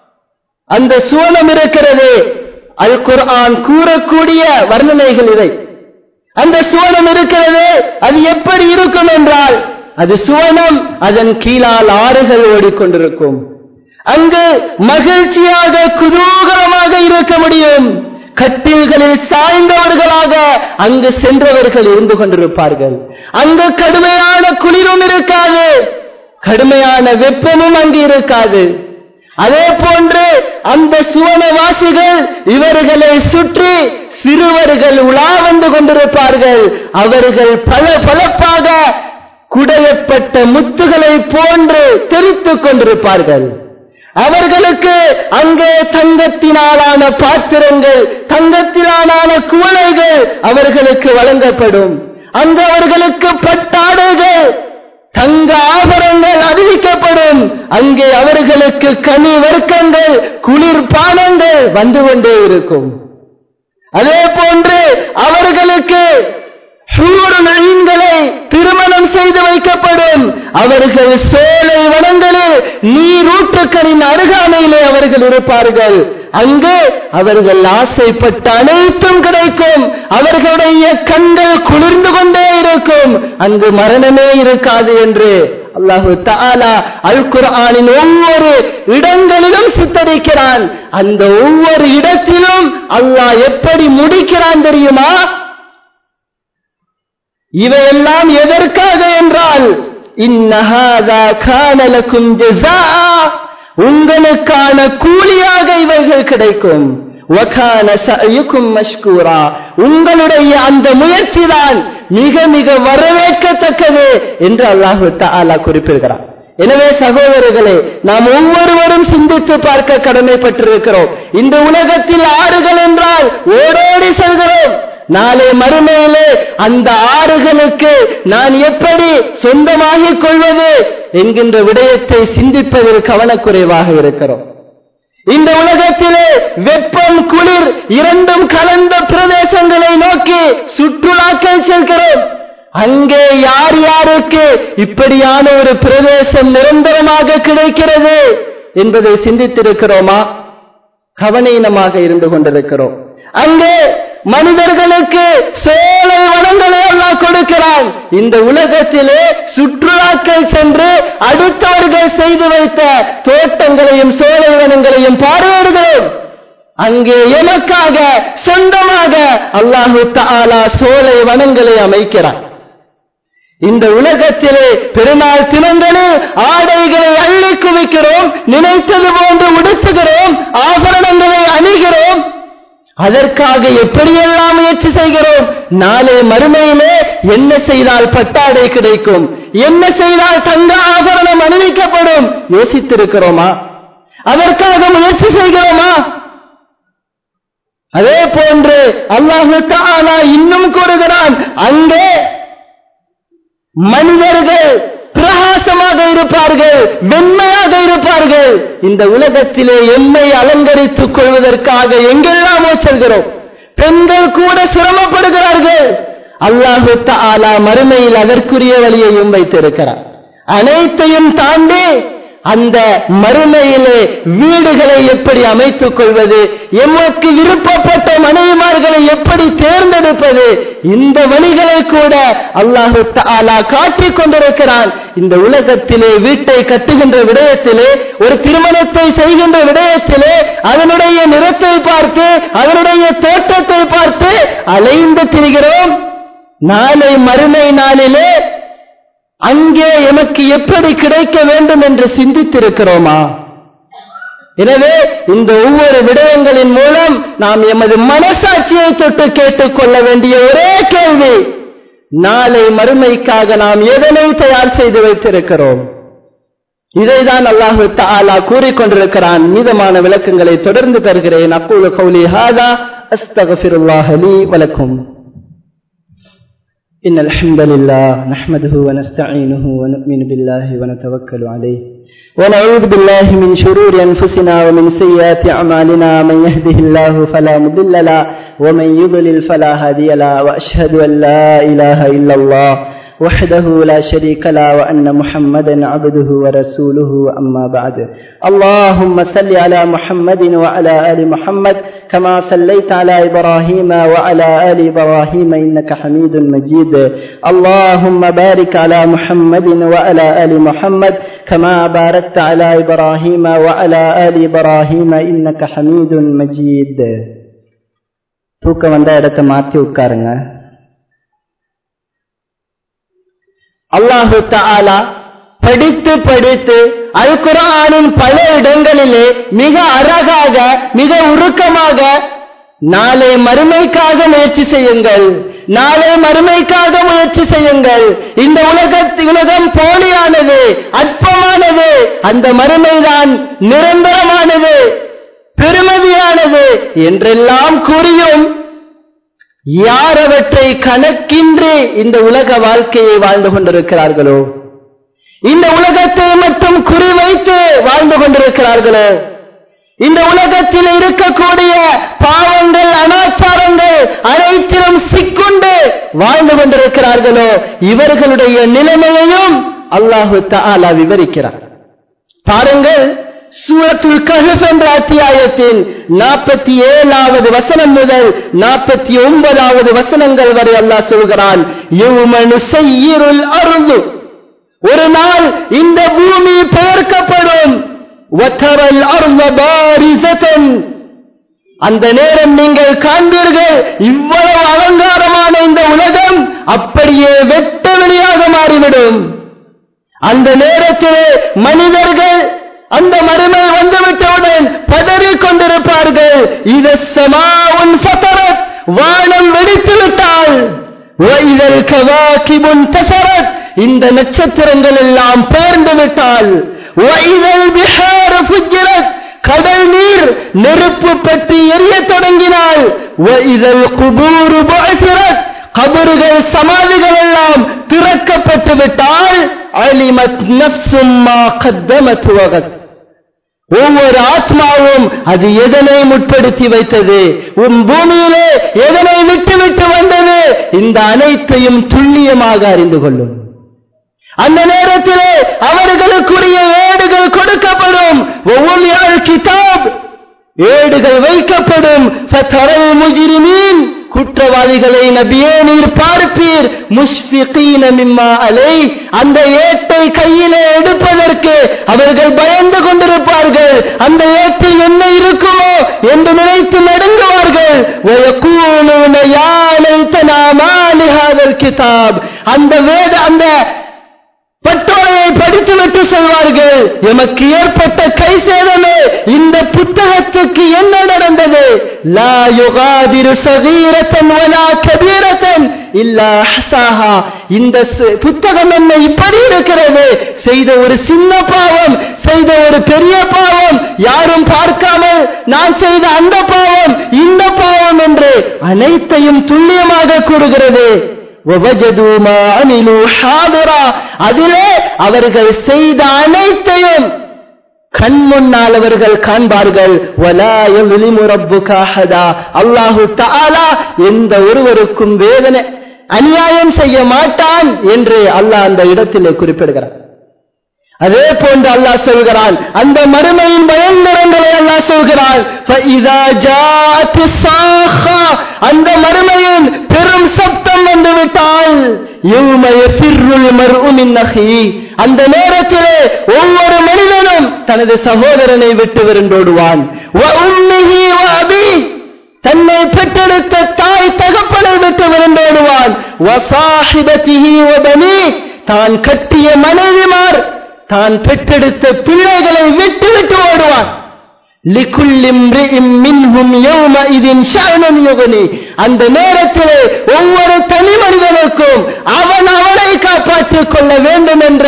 அந்த சுவனம் இருக்கிறது அல் குர்ஆன் கூறக்கூடிய வர்ணனைகள் இதை அந்த சுவனம் இருக்கிறது அது எப்படி இருக்கும் என்றால் அது சுவனம் அதன் கீழால் ஆறுகள் ஓடிக்கொண்டிருக்கும் அங்கு மகிழ்ச்சியாக குதூகலமாக இருக்க முடியும் கட்டில்களில் சாய்ந்தவர்களாக அங்கு சென்றவர்கள் இருந்து கொண்டிருப்பார்கள் அங்கு கடுமையான குளிரும் இருக்காது கடுமையான வெப்பமும் அங்கு இருக்காது அதே போன்று அந்த சுவனவாசிகள் இவர்களை சுற்றி சிறுவர்கள் உலா வந்து கொண்டிருப்பார்கள் அவர்கள் பல பலப்பாக குடையப்பட்ட முத்துகளை போன்று தெரித்துக் கொண்டிருப்பார்கள் அவர்களுக்கு அங்கே தங்கத்தினாலான பாத்திரங்கள் தங்கத்தினாலான குவளைகள் அவர்களுக்கு வழங்கப்படும் அங்கு அவர்களுக்கு பட்டாடைகள் தங்க ஆபரங்கள் அறிவிக்கப்படும் அங்கே அவர்களுக்கு கனி வர்க்கங்கள் குளிர்பானங்கள் வந்து கொண்டே இருக்கும் அதே போன்று அவர்களுக்கு நயன்களை திருமணம் செய்து வைக்கப்படும் அவர்கள் சோலை வனங்களில் நீரூற்றுக்களின் அருகாமையிலே அவர்கள் இருப்பார்கள் அங்கு அவர்கள் ஆசைப்பட்ட அனைத்தும் கிடைக்கும் அவர்களுடைய கண்கள் குளிர்ந்து கொண்டே இருக்கும் அங்கு மரணமே இருக்காது என்று அல்லாஹு தாலா அல் குர்ஆனின் ஒவ்வொரு இடங்களிலும் சித்தரிக்கிறான் அந்த ஒவ்வொரு இடத்திலும் அல்லாஹ் எப்படி முடிக்கிறான் தெரியுமா இவையெல்லாம் எதற்காக என்றால் இன்னஹாதா கானலக்கும் ஜஸா உங்களுக்கான கூலியாக இவைகள் கிடைக்கும் வகான சயுக்கும் மஷ்கூரா உங்களுடைய அந்த முயற்சி தான் மிக மிக வரவேற்கத்தக்கது என்று அல்லாஹு தாலா குறிப்பிடுகிறார் எனவே சகோதரர்களே நாம் ஒவ்வொருவரும் சிந்தித்து பார்க்க கடமைப்பட்டிருக்கிறோம் இந்த உலகத்தில் ஆறுகள் என்றால் ஓடோடி செல்கிறோம் நாளை மறுமையிலே அந்த ஆறுகளுக்கு நான் எப்படி சொந்தமாகிக் கொள்வது என்கின்ற விடயத்தை சிந்திப்பதில் கவனக்குறைவாக இருக்கிறோம் இந்த உலகத்திலே வெப்பம் குளிர் இரண்டும் கலந்த பிரதேசங்களை நோக்கி சுற்றுலாக்கள் செல்கிறோம் அங்கே யார் யாருக்கு இப்படியான ஒரு பிரதேசம் நிரந்தரமாக கிடைக்கிறது என்பதை சிந்தித்திருக்கிறோமா கவனீனமாக இருந்து கொண்டிருக்கிறோம் அங்கே மனிதர்களுக்கு சோலை வனங்களை எல்லாம் கொடுக்கிறான் இந்த உலகத்திலே சுற்றுலாக்கள் சென்று அடுத்தவர்கள் செய்து வைத்த தோட்டங்களையும் சோலை வனங்களையும் பார்வையிடுகிறோம் அங்கே எமக்காக சொந்தமாக அல்லாஹு தாலா சோலை வனங்களை அமைக்கிறான் இந்த உலகத்திலே பெருநாள் தினங்களில் ஆடைகளை அள்ளி குவிக்கிறோம் நினைத்தது போன்று உடுத்துகிறோம் ஆபரணங்களை அணிகிறோம் அதற்காக எப்படியெல்லாம் முயற்சி செய்கிறோம் நாளை மறுமையிலே என்ன செய்தால் பட்டாடை கிடைக்கும் என்ன செய்தால் தங்க ஆபரணம் அணிவிக்கப்படும் யோசித்திருக்கிறோமா அதற்காக முயற்சி செய்கிறோமா அதே போன்று அல்லாஹு தாலா இன்னும் கூறுகிறான் அங்கே மனிதர்கள் பிரகாசமாக இருப்பார்கள் வெண்மையாக இருப்பார்கள் இந்த உலகத்திலே எம்மை அலங்கரித்துக் கொள்வதற்காக எங்கெல்லாமோ செல்கிறோம் பெண்கள் கூட சிரமப்படுகிறார்கள் அல்லாஹு தாலா மறுமையில் அதற்குரிய வழியையும் வைத்திருக்கிறார் அனைத்தையும் தாண்டி அந்த மறுமையிலே வீடுகளை எப்படி அமைத்துக் கொள்வது எமக்கு விருப்பப்பட்ட மனைவிமார்களை எப்படி தேர்ந்தெடுப்பது இந்த வழிகளை கூட அல்லாஹு தாலா காட்டிக் கொண்டிருக்கிறான் இந்த உலகத்திலே வீட்டை கட்டுகின்ற விடயத்திலே ஒரு திருமணத்தை செய்கின்ற விடயத்திலே அதனுடைய நிறத்தை பார்த்து அதனுடைய தோற்றத்தை பார்த்து அலைந்து திரிகிறோம் நாளை மறுமை நாளிலே அங்கே எமக்கு எப்படி கிடைக்க வேண்டும் என்று சிந்தித்திருக்கிறோமா எனவே இந்த ஒவ்வொரு விடயங்களின் மூலம் நாம் எமது மனசாட்சியை தொட்டு கேட்டுக்கொள்ள வேண்டிய ஒரே கேள்வி நாளை மறுமைக்காக நாம் எதனை தயார் செய்து வைத்திருக்கிறோம் இதைதான் அல்லாஹு தாலா கூறிக்கொண்டிருக்கிறான் மீதமான விளக்கங்களை தொடர்ந்து தருகிறேன் அக்கூலு கௌலி ஹாதா அஸ்தகஃபிருல்லாஹ் லீ வலக்கும் إن الحمد لله نحمده ونستعينه ونؤمن بالله ونتوكل عليه ونعوذ بالله من شرور أنفسنا ومن سيئات أعمالنا من يهده الله فلا مضل له ومن يضلل فلا هادي له وأشهد أن لا إله إلا الله وحده لا شريك له وأن محمدا عبده ورسوله أما بعد اللهم صل على محمد وعلى آل محمد كما صليت على إبراهيم وعلى آل إبراهيم إنك حميد مجيد اللهم بارك على محمد وعلى آل محمد كما باركت على إبراهيم وعلى آل إبراهيم إنك حميد مجيد தூக்கம் வந்த இடத்தை மாற்றி உட்காருங்க அல்லாஹு தாலா படித்து படித்து அல் குரானின் பல இடங்களிலே மிக அழகாக மிக உருக்கமாக நாளை மறுமைக்காக முயற்சி செய்யுங்கள் நாளை மறுமைக்காக முயற்சி செய்யுங்கள் இந்த உலகத்து உலகம் போலியானது அற்பமானது அந்த மறுமைதான் நிரந்தரமானது பெருமதியானது என்றெல்லாம் கூறியும் யார் அவற்றை கணக்கின்றி இந்த உலக வாழ்க்கையை வாழ்ந்து கொண்டிருக்கிறார்களோ இந்த உலகத்தை மட்டும் குறிவைத்து வாழ்ந்து கொண்டிருக்கிறார்களோ இந்த உலகத்தில் இருக்கக்கூடிய பாவங்கள் அனாச்சாரங்கள் அனைத்திலும் சிக்குண்டு வாழ்ந்து கொண்டிருக்கிறார்களோ இவர்களுடைய நிலைமையையும் அல்லாஹு தாலா விவரிக்கிறார் பாருங்கள் சூரத்துல் கஹப் என்ற அத்தியாயத்தின் நாற்பத்தி ஏழாவது வசனம் முதல் நாற்பத்தி ஒன்பதாவது வசனங்கள் வரை அல்லாஹ் சொல்கிறான் யௌமனு செய்யிருள் அருது ஒரு நாள் இந்த பூமி பெயர்க்கப்படும் வத்தரல் அருந்த பாரிசத்தன் அந்த நேரம் நீங்கள் காண்பீர்கள் இவ்வளவு அலங்காரமான இந்த உலகம் அப்படியே வெட்ட வெளியாக மாறிவிடும் அந்த நேரத்திலே மனிதர்கள் அந்த மறுமை வந்துவிட்டவுடன் பதறிக் கொண்டிருப்பார்கள் இது சமாவுன் ஃபதரத் வானம் வெடித்து விட்டால் வைதல் கவாகிபுன் தசரத் இந்த நட்சத்திரங்கள் எல்லாம் பேர்ந்து விட்டால் வைதல் பிஹார ஃபுஜ்ரத் கடல் நீர் நெருப்பு பற்றி எரிய தொடங்கினால் வைதல் குபூரு புஅசிரத் கபறுகள் சமாதிகள் எல்லாம் திறக்கப்பட்டு விட்டால் அலிமத் நப்சும் மா கத்தமத் வகத் ஒவ்வொரு ஆத்மாவும் அது எதனை முற்படுத்தி வைத்தது உன் பூமியிலே எதனை விட்டு விட்டு வந்தது இந்த அனைத்தையும் துல்லியமாக அறிந்து கொள்ளும் அந்த நேரத்திலே அவர்களுக்குரிய ஏடுகள் கொடுக்கப்படும் ஒவ்வொரு கிதாப் ஏடுகள் வைக்கப்படும் ஃபதரல் முஜ்ரிமீன் குற்றவாளிகளை நபியே நீர் பார்ப்பீர் முஷ்பிகீன மிம்மா அலை அந்த ஏட்டை கையிலே எடுப்பதற்கு அவர்கள் பயந்து கொண்டிருப்பார்கள் அந்த ஏட்டில் என்ன இருக்குமோ என்று நினைத்து நடுங்குவார்கள் وَيَقُولُونَ يَا لَيْتَنَا مَا لِهَذَا الْكِتَابِ அந்த வேத அந்த பட்டோலையை படித்துவிட்டு சொல்வார்கள் எமக்கு ஏற்பட்ட கை சேதமே இந்த புத்தகத்துக்கு என்ன நடந்தது லா யுகாதிரு சகீரத்தன் வலா கபீரத்தன் இல்லா ஹசாஹா இந்த ச- புத்தகம் என்ன இப்படி இருக்கிறது செய்த ஒரு சின்ன பாவம் செய்த ஒரு பெரிய பாவம் யாரும் பார்க்காமல் நான் செய்த அந்த பாவம் இந்த பாவம் என்று அனைத்தையும் துல்லியமாக கூறுகிறது وَوَجَدُوا مَا عَمِلُوا حَاضِرًا அதிலே அவர்கள் செய்த அனைத்தையும் கண் முன்னால் அவர்கள் காண்பார்கள் وَلَا يَظْلِمُ رَبُّكَ أَحَدًا அல்லாஹு தஆலா எந்த ஒருவருக்கும் வேதனை அநியாயம் செய்ய மாட்டான் என்று அல்லாஹ் அந்த இடத்திலே குறிப்பிடுகிறார் அதே போன்று அல்லாஹ் சொல்கிறான் அந்த மறுமையின் பயங்கரங்களை அல்லாஹ் சொல்கிறான் فَإِذَا جَاءَتِ الصَّاخَّةُ அந்த மறுமையின் பெரும் சப்தம் வந்து விட்டால் يَوْمَ يَفِرُّ الْمَرْءُ مِنْ أَخِيهِ அந்த நேரத்திலே ஒவ்வொரு மனிதனும் தனது சகோதரனை விட்டு விருந்தோடுவான் وَأُمِّهِ وَأَبِيهِ தன்னை பெற்றெடுத்த தாய் தகப்பனை விட்டு விருந்தோடுவான் وَصَاحِبَتِهِ وَبَنِيهِ தான் கட்டிய மனைவிமார் தான் பெற்றெடுத்த பிள்ளைகளை விட்டு விட்டு ஓடுவான் لِكُلِّ امْرِئٍ مِّنْهُمْ يَوْمَئِذٍ شَأْنٌ يُغْنِي அந்த நேரத்திலே ஒவ்வொரு தனி மனிதனுக்கும் அவன் அவனை காப்பாற்றிக் கொள்ள வேண்டும் என்ற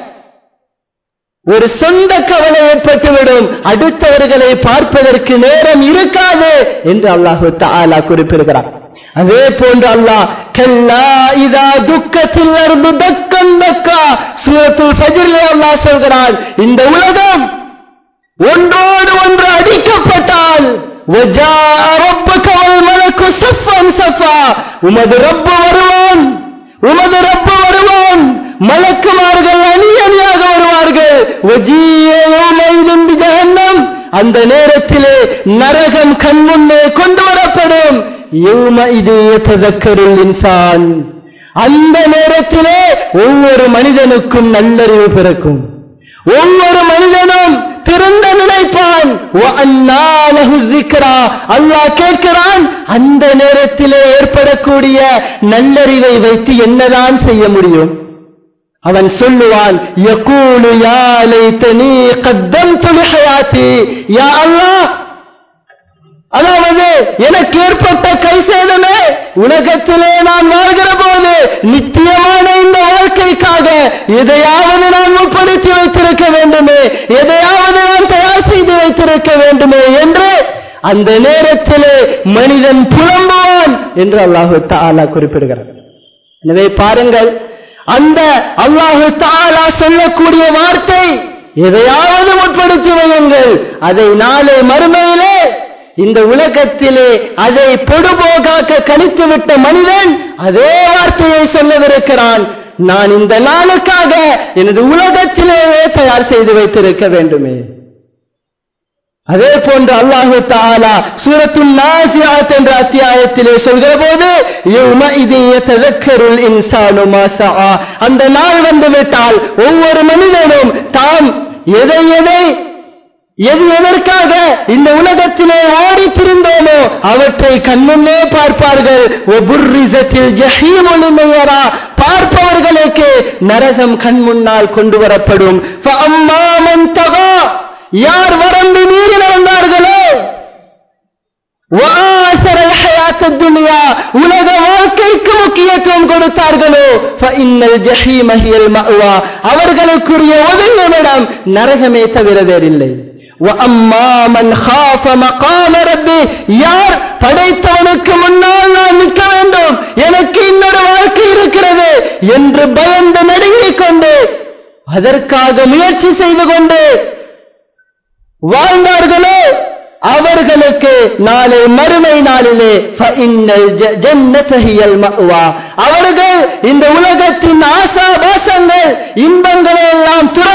ஒரு சொந்த கவலை ஏற்பட்டுவிடும் அடுத்தவர்களை பார்ப்பதற்கு நேரம் இருக்காது என்று அல்லாஹு தஆலா குறிப்பிடுகிறார் அதே போன்று அல்லாஹ் கல்லா இதா துக்கத்தில் இருந்து தக்கம் தக்கா சூரத்துல் ஃபஜ்ரிலே அல்லாஹ் சொல்கிறான் இந்த உலகம் ஒன்றோடு ஒன்று அடிக்கப்பட்டால் وَجَاءَ رَبُّكَ وَالْمَلَكُ صَفًّا صَفًّا உமது ரப்பு வருவான் உமது ரப்பு வருவான் மலக்குமார்கள் அணி அணியாக வருவார்கள் وَجِيءَ يَوْمَئِذٍ بِجَهَنَّمَ அந்த நேரத்திலே நரகம் கண் முன்னே கொண்டு வரப்படும் يَوْمَئِذٍ يَتَذَكَّرُ الْإِنسَانُ அந்த நேரத்திலே ஒவ்வொரு மனிதனுக்கும் நல்லறிவு பிறக்கும் ஒவ்வொரு மனிதனும் திருந்த நினைப்பான் وَأَنَّى لَهُ الذِّكْرَى அல்லாஹ் கேட்கிறான் அந்த நேரத்திலே ஏற்படக்கூடிய நல்லறிவை வைத்து என்னதான் செய்ய முடியும் அவன் சொல்லுவான் يَقُولُ يَا لَيْتَنِي قَدَّمْتُ لِحَيَاتِي يَا الله அதாவது எனக்கு ஏற்பட்ட கை சேதமே உலகத்திலே நான் வாழ்கிற போது நித்தியமான இந்த வாழ்க்கைக்காக எதையாவது நான் முற்படுத்தி வைத்திருக்க வேண்டுமே எதையாவது நான் தயார் செய்து வைத்திருக்க வேண்டுமே என்று அந்த நேரத்திலே மனிதன் புலம்புவான் என்று அல்லாஹு தஆலா குறிப்பிடுகிறார் எனவே பாருங்கள் அந்த அல்லாஹு தஆலா சொல்லக்கூடிய வார்த்தை எதையாவது முற்படுத்தி வையுங்கள் அதை நாளை மறுமையிலே இந்த உலகத்திலே அதை பொடுபோகாக்க கணித்துவிட்ட மனிதன் அதே வார்த்தையை சொல்லவிருக்கிறான் நான் இந்த நாளுக்காக எனது உலகத்திலேயே தயார் செய்து வைத்திருக்க வேண்டுமே அதே போன்று அல்லாஹு தாலா சூரத்துல் நாசியாத் என்ற அத்தியாயத்திலே சொல்கிற போது யௌமஇதி யததக்கருல் இன்சானு மா சஆ அந்த நாள் வந்து விட்டால் ஒவ்வொரு மனிதனும் தாம் எதை எதை எது எதற்காக இந்த உலகத்திலே ஓடி திரிந்தோமோ அவற்றை கண்முன்னே பார்ப்பார்கள் ஒபுர்ரிசத்தில் ஜஹீம் ஒளிமையரா பார்ப்பவர்களுக்கு நரகம் கண் முன்னால் கொண்டு வரப்படும் فَأَمَّا مَنْ طَغَى யார் வரம்பு மீறி நடந்தார்களோ وآثر الحياة الدنيا உலக வாழ்க்கைக்கு முக்கியத்துவம் கொடுத்தார்களோ فإن الجحيم هي المأوى அவர்களுக்குரிய ஒதுங்குமிடம் நரகமே தவிர வேறில்லை وأما من خاف مقام ربه யார் படைத்தவனுக்கு முன்னால் நான் நிற்க வேண்டும் எனக்கு இன்னொரு வாழ்க்கை இருக்கிறது என்று பயந்து நடுங்கிக் கொண்டு அதற்காக முயற்சி செய்து கொண்டு வாழ்ந்தார்களோ அவர்களுக்கு நாளை மறுமை நாளிலே فَإِنَّ الْجَنَّةَ هِيَ الْمَأْوَى அவர்கள் இந்த உலகத்தின் ஆசாபாசங்கள் இன்பங்களை எல்லாம் துறந்து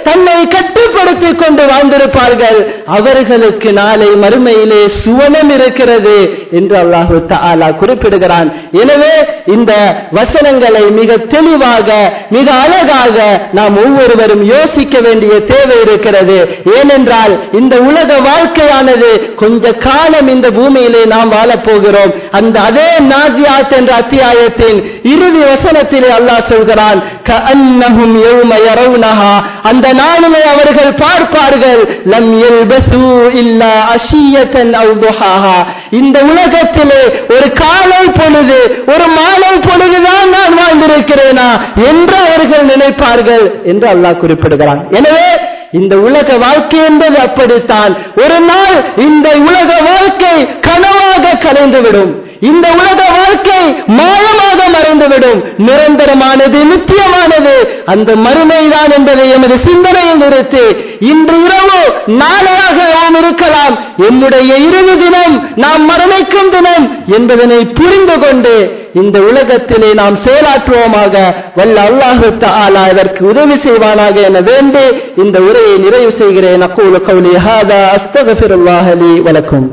தன்னை கட்டுப்படுத்திக் கொண்டு வாழ்ந்திருப்பார்கள் அவர்களுக்கு நாளை மறுமையிலே சுவனம் இருக்கிறது என்று அல்லாஹு தஆலா குறிப்பிடுகிறான் எனவே இந்த வசனங்களை மிக தெளிவாக மிக அழகாக நாம் ஒவ்வொருவரும் யோசிக்க வேண்டிய தேவை இருக்கிறது ஏனென்றால் இந்த உலக வாழ்க்கையானது கொஞ்ச காலம் இந்த பூமியிலே நாம் வாழப் போகிறோம் அந்த அதே நாசியாத் என்ற அத்தியாயத்தின் இறுதி வசனத்திலே அல்லாஹ் சொல்கிறான் கஅன்னஹும் யௌம யரவுனஹா அந்த நாளிலே அவர்கள் பார்ப்பார்கள் லம் யல்பசு இல்லா அஷியத்தன் அவு துஹாஹா இந்த உலகத்திலே ஒரு காலை பொழுது ஒரு மாலை பொழுதுதான் நான் வாழ்ந்திருக்கிறேனா என்று அவர்கள் நினைப்பார்கள் என்று அல்லாஹ் குறிப்பிடுகிறான் எனவே இந்த உலக வாழ்க்கை என்பது அப்படித்தான் ஒரு நாள் இந்த உலக வாழ்க்கை கனவாக கலைந்துவிடும் இந்த உலக வாழ்க்கை மாயமாக மறைந்துவிடும் நிரந்தரமானது நித்தியமானது அந்த மறுமைதான் என்பதை எமது சிந்தனையில் நிறுத்தி இன்று இரவு நாளையாக நாம் இருக்கலாம் என்னுடைய இறுதி தினம் நாம் மரணிக்கும் தினம் என்பதனை புரிந்து கொண்டு இந்த உலகத்திலே நாம் செயலாற்றுவோமாக வல்ல அல்லாஹு தஆலா இதற்கு உதவி செய்வானாக என வேண்டி இந்த உரையை நிறைவு செய்கிறேன் அக்கூலு கௌலி ஹாதா அஸ்தகஃபிருல்லாஹ் லி வலக்கும்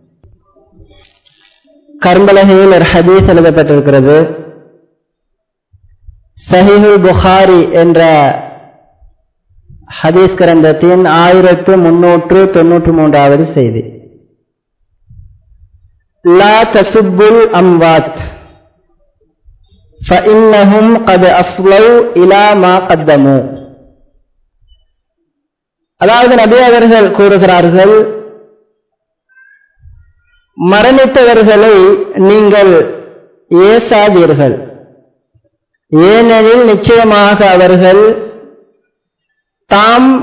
கர்மலகையில் ஒரு ஹதீஸ் எழுதப்பட்டிருக்கிறது சஹீஹுல் புகாரி என்ற ஹதீஸ் கிரந்தத்தின் ஆயிரத்து முன்னூற்று தொன்னூற்று மூன்றாவது செய்தி லா தசுப்புல் அம்வாத் فإنهم قد أفضوا إلى ما قدموا அதாவது நபி அவர்கள் கூறுகிறார்கள் மரணித்தவர்களை நீங்கள் ஏசாதீர்கள் ஏனெனில் நிச்சயமாக அவர்கள் தாம்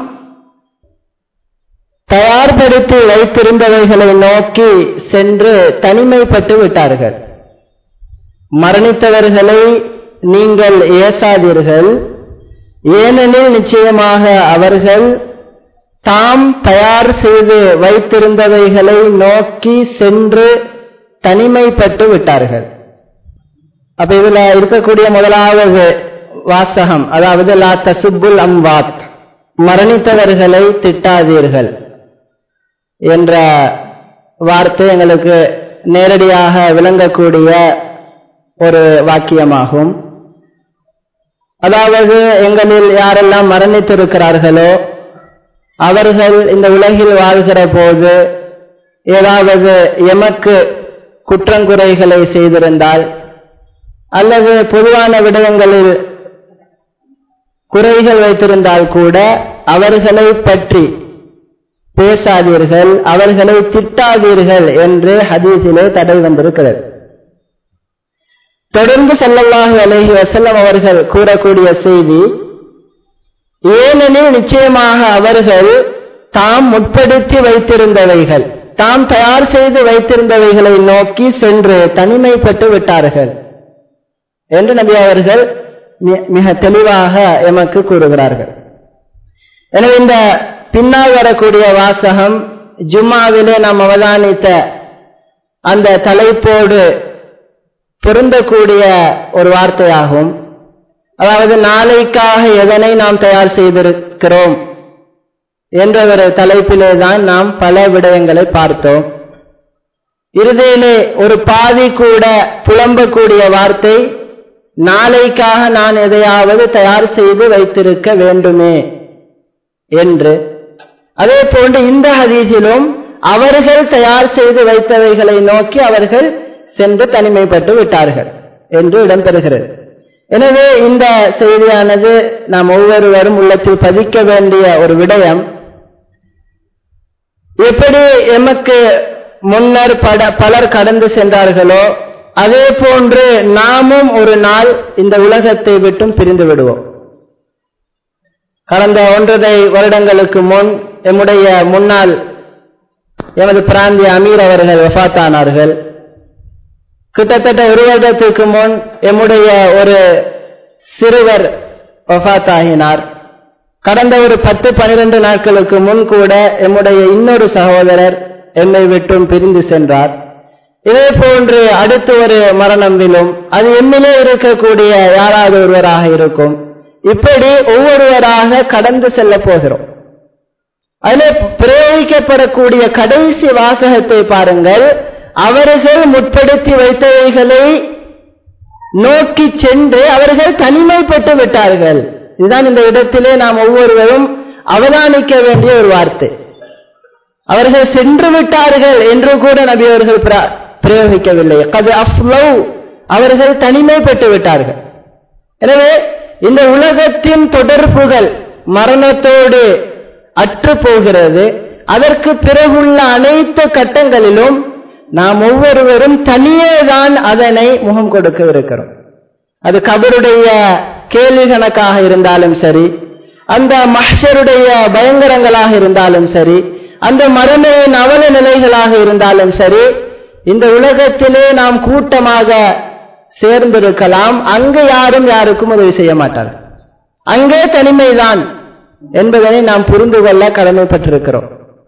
தயார்படுத்தி வைத்திருந்தவைகளை நோக்கி சென்று தனிமைப்பட்டு விட்டார்கள் மரணித்தவர்களை நீங்கள் ஏசாதீர்கள் ஏனெனில் நிச்சயமாக அவர்கள் தாம் தயார் செய்து வைத்திருந்தவைகளை நோக்கி சென்று தனிமைப்பட்டு விட்டார்கள் அப்ப இதுல இருக்கக்கூடிய முதலாவது வாசகம் அதாவது லா தசுப்புல் அம்வாத் மரணித்தவர்களை திட்டாதீர்கள் என்ற வார்த்தை எங்களுக்கு நேரடியாக விளங்கக்கூடிய ஒரு வாக்கியமாகும் அதாவது எங்களில் யாரெல்லாம் மரணித்திருக்கிறார்களோ அவர்கள் இந்த உலகில் வாழ்கிற போது ஏதாவது எமக்கு குற்றங்குறைகளை செய்திருந்தால் அல்லது பொதுவான விடயங்களில் குறைகள் வைத்திருந்தால் கூட அவர்களை பற்றி பேசாதீர்கள் அவர்களை திட்டாதீர்கள் என்று ஹதீஸிலே தடை வந்திருக்கிறது தொடர்ந்து செல்லல்லாஹு அலைஹி வசல்லம் அவர்கள் கூறக்கூடிய செய்தி ஏனெனில் நிச்சயமாக அவர்கள் தாம் முற்படுத்தி வைத்திருந்தவைகள் தாம் தயார் செய்து வைத்திருந்தவைகளை நோக்கி சென்று தனிமைப்பட்டு விட்டார்கள் என்று நபி அவர்கள் மிக தெளிவாக எமக்கு கூறுகிறார்கள் எனவே இந்த பின்னால் வரக்கூடிய வாசகம் ஜும்மாவிலே நாம் அவதானித்த அந்த தலைப்போடு பொருந்தக்கூடிய ஒரு வார்த்தையாகும் அதாவது நாளைக்காக எதனை நாம் தயார் செய்திருக்கிறோம் என்ற ஒரு தலைப்பிலே தான் நாம் பல விடயங்களை பார்த்தோம் இறுதியிலே ஒரு பாதி கூட புலம்பக்கூடிய வார்த்தை நாளைக்காக நான் எதையாவது தயார் செய்து வைத்திருக்க வேண்டுமே என்று அதே போன்று இந்த ஹதீஸிலும் அவர்கள் தயார் செய்து வைத்தவைகளை நோக்கி அவர்கள் சென்று தனிமைப்பட்டு விட்டார்கள் என்று இடம்பெறுகிறது எனவே இந்த செய்தியானது நாம் ஒவ்வொருவரும் உள்ளத்தில் பதிக்க வேண்டிய ஒரு விடயம் எப்படி எமக்கு முன்னர் பட பலர் கடந்து சென்றார்களோ அதே போன்று நாமும் ஒரு நாள் இந்த உலகத்தை விட்டும் பிரிந்து விடுவோம் கடந்த ஒன்றரை வருடங்களுக்கு முன் எம்முடைய முன்னாள் எமது பிராந்திய அமீர் அவர்கள் வஃத்தானார்கள் கிட்டத்தட்ட ஒரு வருடத்திற்கு முன் எம்முடைய ஒரு சிறுவர் வஃத்தாகினார் கடந்த ஒரு பத்து பனிரெண்டு நாட்களுக்கு முன் கூட எம்முடைய இன்னொரு சகோதரர் எம்மை விட்டும் பிரிந்து சென்றார் இதே போன்று அடுத்து ஒரு மரணம் விழும் அது எம்மிலே இருக்கக்கூடிய யாராவது ஒருவராக இருக்கும் இப்படி ஒவ்வொருவராக கடந்து செல்ல போகிறோம் அதில் பிரயோகிக்கப்படக்கூடிய கடைசி வாசகத்தை பாருங்கள் அவர்கள் முற்படுத்தி வைத்தவைகளை நோக்கி சென்று அவர்கள் தனிமைப்பட்டு விட்டார்கள் இதுதான் இந்த இடத்திலே நாம் ஒவ்வொருவரும் அவதானிக்க வேண்டிய ஒரு வார்த்தை அவர்கள் சென்று விட்டார்கள் என்று கூட நபி அவர்கள் பிரயோகிக்கவில்லை கது அஃப்லவ் அவர்கள் தனிமைப்பட்டு விட்டார்கள் எனவே இந்த உலகத்தின் தொடர்புகள் மரணத்தோடு அற்று போகிறது அதற்கு பிறகுள்ள அனைத்து கட்டங்களிலும் நாம் ஒவ்வொருவரும் தனியே தான் அதனை முகம் கொடுக்க இருக்கிறோம் அது கபருடைய கேள்வி கணக்காக இருந்தாலும் சரி அந்த மஹருடைய பயங்கரங்களாக இருந்தாலும் சரி அந்த மறுமையின் அவல நிலைகளாக இருந்தாலும் சரி இந்த உலகத்திலே நாம் கூட்டமாக சேர்ந்திருக்கலாம் அங்கு யாரும் யாருக்கும் உதவி செய்ய மாட்டார்கள் அங்கே தனிமைதான் என்பதனை நாம் புரிந்து கொள்ள கடமைப்பட்டிருக்கிறோம்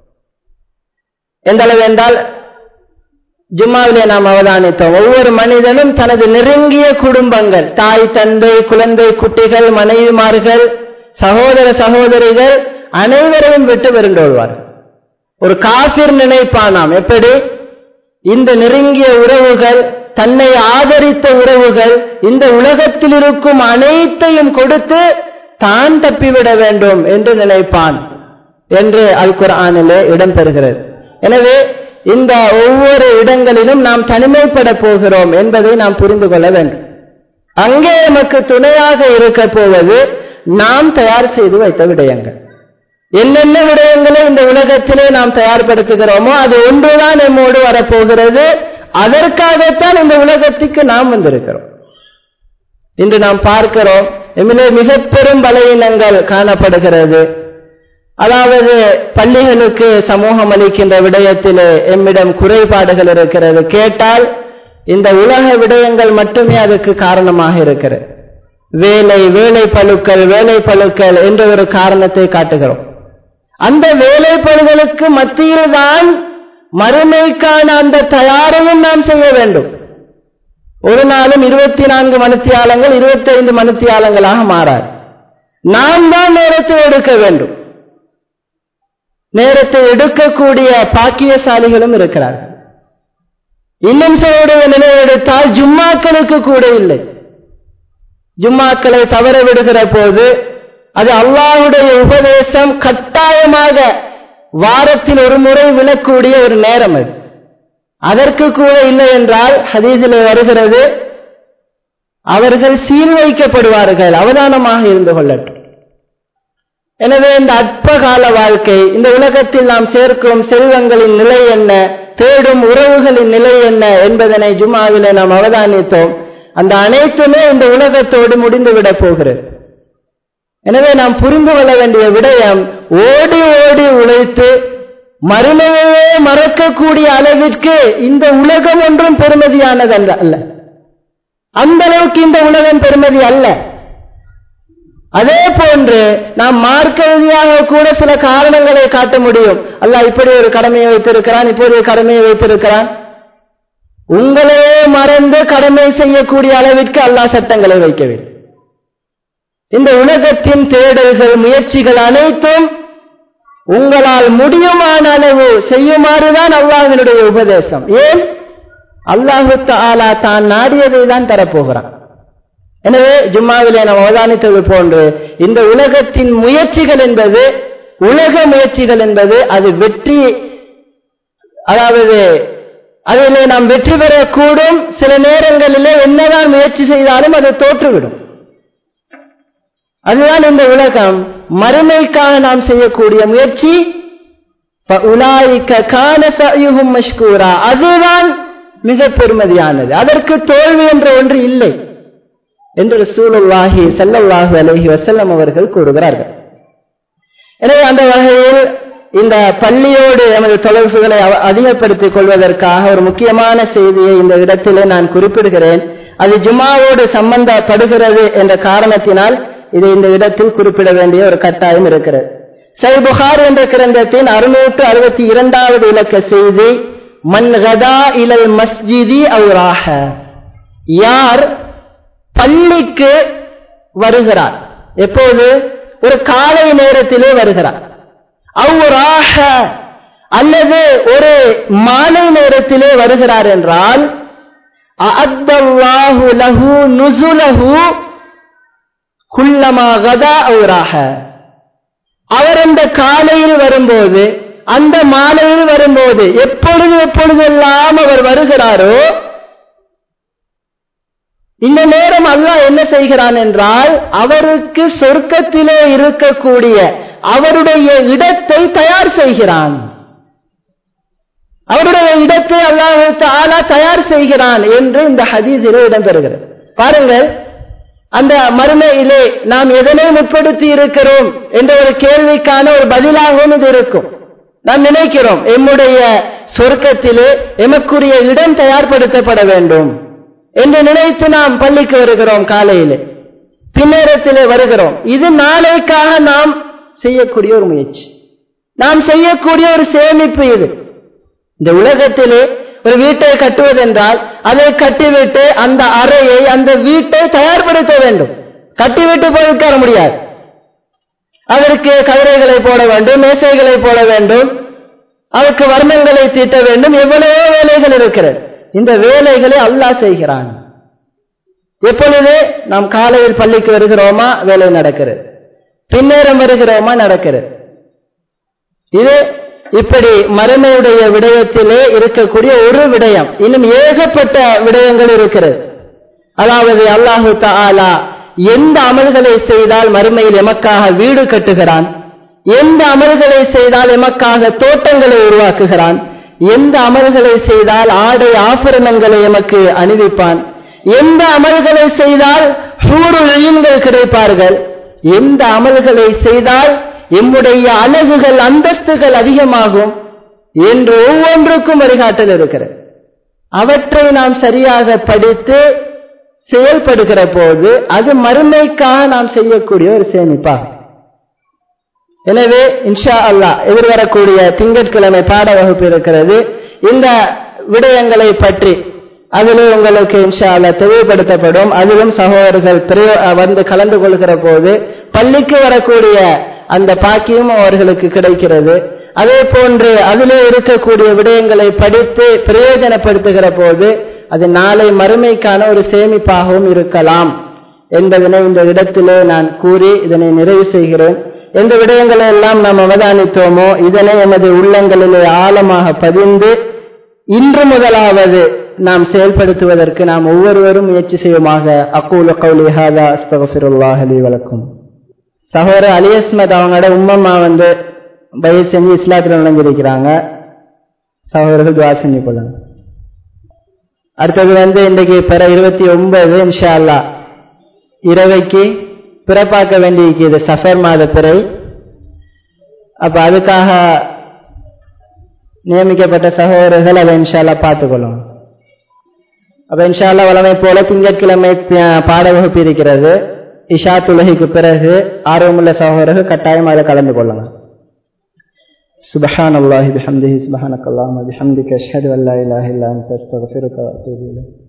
எந்த அளவு என்றால் ஜும்மாவிலே நாம் அவதானித்தோம் ஒவ்வொரு மனிதனும் தனது நெருங்கிய குடும்பங்கள் தாய் தந்தை குழந்தை குட்டிகள் மனைவிமார்கள் சகோதர சகோதரிகள் அனைவரையும் விட்டு விருண்டோடுவார்கள் ஒரு காபிர் நினைப்பானாம் எப்படி இந்த நெருங்கிய உறவுகள் தன்னை ஆதரித்த உறவுகள் இந்த உலகத்தில் இருக்கும் அனைத்தையும் கொடுத்து தான் தப்பிவிட வேண்டும் என்று நினைப்பான் என்று அல் குர்ஆனிலே இடம்பெறுகிறது எனவே இந்த ஒவ்வொரு இடங்களிலும் நாம் தனிமைப்பட போகிறோம் என்பதை நாம் புரிந்து கொள்ள வேண்டும் அங்கே நமக்கு துணையாக இருக்க போவது நாம் தயார் செய்து வைத்த விடயங்கள் என்னென்ன விடயங்களை இந்த உலகத்திலே நாம் தயார்படுத்துகிறோமோ அது ஒன்றுதான் நம்மோடு வரப்போகிறது அதற்காகத்தான் இந்த உலகத்துக்கு நாம் வந்திருக்கிறோம் இன்று நாம் பார்க்கிறோம் எம்மிலே மிக பெரும் பலவீனங்கள் காணப்படுகிறது அதாவது பள்ளிகளுக்கு சமூகம் அளிக்கின்ற விடயத்திலே எம்மிடம் குறைபாடுகள் இருக்கிறது கேட்டால் இந்த உலக விடயங்கள் மட்டுமே அதுக்கு காரணமாக இருக்கிறது வேலை வேலை பழுக்கள் வேலை பழுக்கள் என்ற ஒரு காரணத்தை காட்டுகிறோம் அந்த வேலை பழுகளுக்கு மத்தியில் தான் மறுமைக்கான அந்த தயாரையும் நாம் செய்ய வேண்டும் ஒரு நாளும் இருபத்தி நான்கு மணித்தியாலங்கள் இருபத்தி ஐந்து மணித்தியாலங்களாக மாறாது நாம் தான் நேரத்தை எடுக்க வேண்டும் நேரத்தை எடுக்கக்கூடிய பாக்கியசாலிகளும் இருக்கிறார்கள் இன்னும் சிலருடைய நினைவெடுத்தால் ஜும்மாக்களுக்கு கூட இல்லை ஜும்மாக்களை தவற விடுகிற போது அது அல்லாஹுடைய உபதேசம் கட்டாயமாக வாரத்தில் ஒரு முறை விழக்கூடிய ஒரு நேரம் அது அதற்கு கூட இல்லை என்றால் ஹதீஸிலே வருகிறது அவர்கள் சீர் வைக்கப்படுவார்கள் அவதானமாக இருந்து கொள்ளட்டும் எனவே இந்த அற்ப கால வாழ்க்கை இந்த உலகத்தில் நாம் சேர்க்கும் செல்வங்களின் நிலை என்ன தேடும் உறவுகளின் நிலை என்ன என்பதனை ஜும்மாவிலே நாம் அவதானித்தோம் அந்த அனைத்துமே இந்த உலகத்தோடு முடிந்துவிடப் போகிறது எனவே நாம் புரிந்து கொள்ள வேண்டிய விடயம் ஓடி ஓடி உழைத்து மறுமையே மறக்கக்கூடிய அளவிற்கு இந்த உலகம் ஒன்றும் பெருமதியானது அல்ல அந்த அளவுக்கு இந்த உலகம் பெருமதி அல்ல அதே போன்று நாம் மார்க்க ரீதியாக கூட சில காரணங்களை காட்ட முடியும் அல்ல இப்படி ஒரு கடமையை வைத்திருக்கிறான் இப்படி ஒரு கடமையை வைத்திருக்கிறான் உங்களையே மறந்து கடமை செய்யக்கூடிய அளவிற்கு அல்லாஹ் சட்டங்களை வைக்கவில்லை இந்த உலகத்தின் தேடல்கள் முயற்சிகள் அனைத்தும் உங்களால் முடியுமான அளவு செய்யுமாறுதான் அல்லாஹினுடைய உபதேசம் ஏன் அல்லாஹு ஆலா தான் நாடியதை தான் தரப்போகிறான் எனவே ஜும்மாவிலே நாம் அவதானித்தது போன்று இந்த உலகத்தின் முயற்சிகள் என்பது உலக முயற்சிகள் என்பது அது வெற்றி அதாவது அதிலே நாம் வெற்றி பெறக்கூடும் சில நேரங்களிலே என்னதான் முயற்சி செய்தாலும் அது தோற்றுவிடும் அதுதான் இந்த உலகம் மறுமைக்காக நாம் செய்யக்கூடிய முயற்சி மஷ்கூரா அதுதான் மிக பெருமதியானது அதற்கு தோல்வி என்ற ஒன்று இல்லை என்று சூழல்லாகி செல்லல்லாஹு அலஹி வசல்லம் அவர்கள் கூறுகிறார்கள் எனவே அந்த வகையில் இந்த பள்ளியோடு எமது தொடர்புகளை அதிகப்படுத்திக் கொள்வதற்காக ஒரு முக்கியமான செய்தியை இந்த இடத்திலே நான் குறிப்பிடுகிறேன் அது ஜுமாவோடு சம்பந்தப்படுகிறது என்ற காரணத்தினால் இதை இந்த இடத்தில் குறிப்பிட வேண்டிய ஒரு கட்டாயம் இருக்கிறது சை புகார் என்ற கிரந்தத்தின் அறுநூற்று அறுபத்தி இரண்டாவது இலக்க செய்தி மன் கதா இலல் மஸ்ஜிதி அவுராக யார் பள்ளிக்கு வருகிறார் எப்போது ஒரு காலை நேரத்திலே வருகிறார் அவ்வராக அல்லது ஒரு மாலை நேரத்திலே வருகிறார் என்றால் அஅத்தல்லாஹு லஹு நுசுலஹு குல்லமா கதா அவுராக அவர் அந்த காலையில் வரும்போது அந்த மாலையில் வரும்போது எப்பொழுது எப்பொழுதெல்லாம் அவர் வருகிறாரோ இந்த நேரம் அல்லாஹ் என்ன செய்கிறான் என்றால் அவருக்கு சொர்க்கத்திலே இருக்கக்கூடிய அவருடைய இடத்தை தயார் செய்கிறான் அவருடைய இடத்தை அல்லாஹு தாலா தயார் செய்கிறான் என்று இந்த ஹதீஸிலே இடம்பெறுகிறது பாருங்கள் அந்த மறுமையிலே நாம் எதனை முற்படுத்தி இருக்கிறோம் என்ற ஒரு கேள்விக்கான ஒரு பதிலாகவும் இது இருக்கும் நாம் நினைக்கிறோம் எம்முடைய சொர்க்கத்திலே எமக்குரிய இடம் தயார்படுத்தப்பட வேண்டும் என்று நினைத்து நாம் பள்ளிக்கு வருகிறோம் காலையிலே பின்னேரத்திலே வருகிறோம் இது நாளைக்காக நாம் செய்யக்கூடிய ஒரு முயற்சி நாம் செய்யக்கூடிய ஒரு சேமிப்பு இது இந்த உலகத்திலே ஒரு வீட்டை கட்டுவதென்றால் அதை கட்டிவிட்டு அந்த அறையை அந்த வீட்டை தயார்படுத்த வேண்டும் கட்டிவிட்டு போய் உட்கார முடியாது அதற்கு கதிரைகளை போட வேண்டும் மேசைகளை போட வேண்டும் அதற்கு வர்ணங்களை தீட்ட வேண்டும் எவ்வளவோ வேலைகள் இருக்கிறது இந்த வேலைகளை அல்லாஹ் செய்கிறான் எப்பொழுது நாம் காலையில் பள்ளிக்கு வருகிறோமா வேலை நடக்கிறது பின்னேரம் வருகிறோமா நடக்கிறது இது இப்படி மறுமையுடைய விடயத்திலே இருக்கக்கூடிய ஒரு விடயம் இன்னும் ஏகப்பட்ட விடயங்கள் இருக்கிறது அதாவது அல்லாஹு தாலா எந்த அமல்களை செய்தால் மறுமையில் எமக்காக வீடு கட்டுகிறான் எந்த அமல்களை செய்தால் எமக்காக தோட்டங்களை உருவாக்குகிறான் எந்த அமல்களை செய்தால் ஆடை ஆபரணங்களை எமக்கு அணிவிப்பான் எந்த அமல்களை செய்தால் ஹூருள் கிடைப்பார்கள் எந்த அமல்களை செய்தால் எம்முடைய அழகுகள் அந்தஸ்துகள் அதிகமாகும் என்று ஒவ்வொன்றுக்கும் வழிகாட்டல் இருக்கிறது அவற்றை நாம் சரியாக படித்து செயல்படுகிற போது அது மறுமைக்காக நாம் செய்யக்கூடிய ஒரு சேமிப்பாகும் எனவே இன்ஷா அல்லாஹ் எதிர்வரக்கூடிய திங்கட்கிழமை பாட வகுப்பு இருக்கிறது இந்த விடயங்களை பற்றி அதிலே உங்களுக்கு இன்ஷா அல்லா தெளிவுபடுத்தப்படும் அதிலும் சகோதரர்கள் வந்து கலந்து கொள்கிற போது பள்ளிக்கு வரக்கூடிய அந்த பாக்கியம் அவர்களுக்கு கிடைக்கிறது அதே போன்று அதிலே இருக்கக்கூடிய விடயங்களை படித்து பிரயோஜனப்படுத்துகிற போது அது நாளை மறுமைக்கான ஒரு சேமிப்பாகவும் இருக்கலாம் என்பதனை இந்த இடத்திலே நான் கூறி இதனை நிறைவு செய்கிறேன் எந்த விடயங்களை எல்லாம் நாம் அவதானித்தோமோ இதனை எமது உள்ளங்களிலே ஆழமாக பதிந்து இன்று முதலாவது நாம் செயல்படுத்துவதற்கு நாம் ஒவ்வொருவரும் முயற்சி செய்வோமாக அக்கூல கௌலி ஹாதா அஸ்தகஃபிருல்லாஹ் அலி வழக்கும் சகோதரர் அலியஸ்மத் அவங்களோட உம்மம்மா வந்து பயிர் செஞ்சு இஸ்லாத்தில் நுழைஞ்சிருக்கிறாங்க சகோதரர்கள் துவா செஞ்சு கொள்ளுங்க அடுத்தது வந்து இன்றைக்கு பிற இருபத்தி ஒன்பது இன்ஷா அல்லா இரவைக்கு பிறப்பாக்க வேண்டியிருக்கிறது சஃபர் மாத பிறை அப்ப அதுக்காக நியமிக்கப்பட்ட சகோதரர்கள் அதை இன்ஷால்லா பார்த்துக்கொள்ளும் அப்ப இன்ஷால்லா வளமை போல திங்கட்கிழமை பாட வகுப்பு இருக்கிறது இஷா துலகிக்கு பிறகு ஆர்வமுள்ள சகோதரர்கள் கட்டாயம் அதை கலந்து கொள்ளுங்க سبحان الله بحمده سبحانك اللهم بحمدك أشهد أن لا إله إلا أنت أستغفرك وأتوب إليك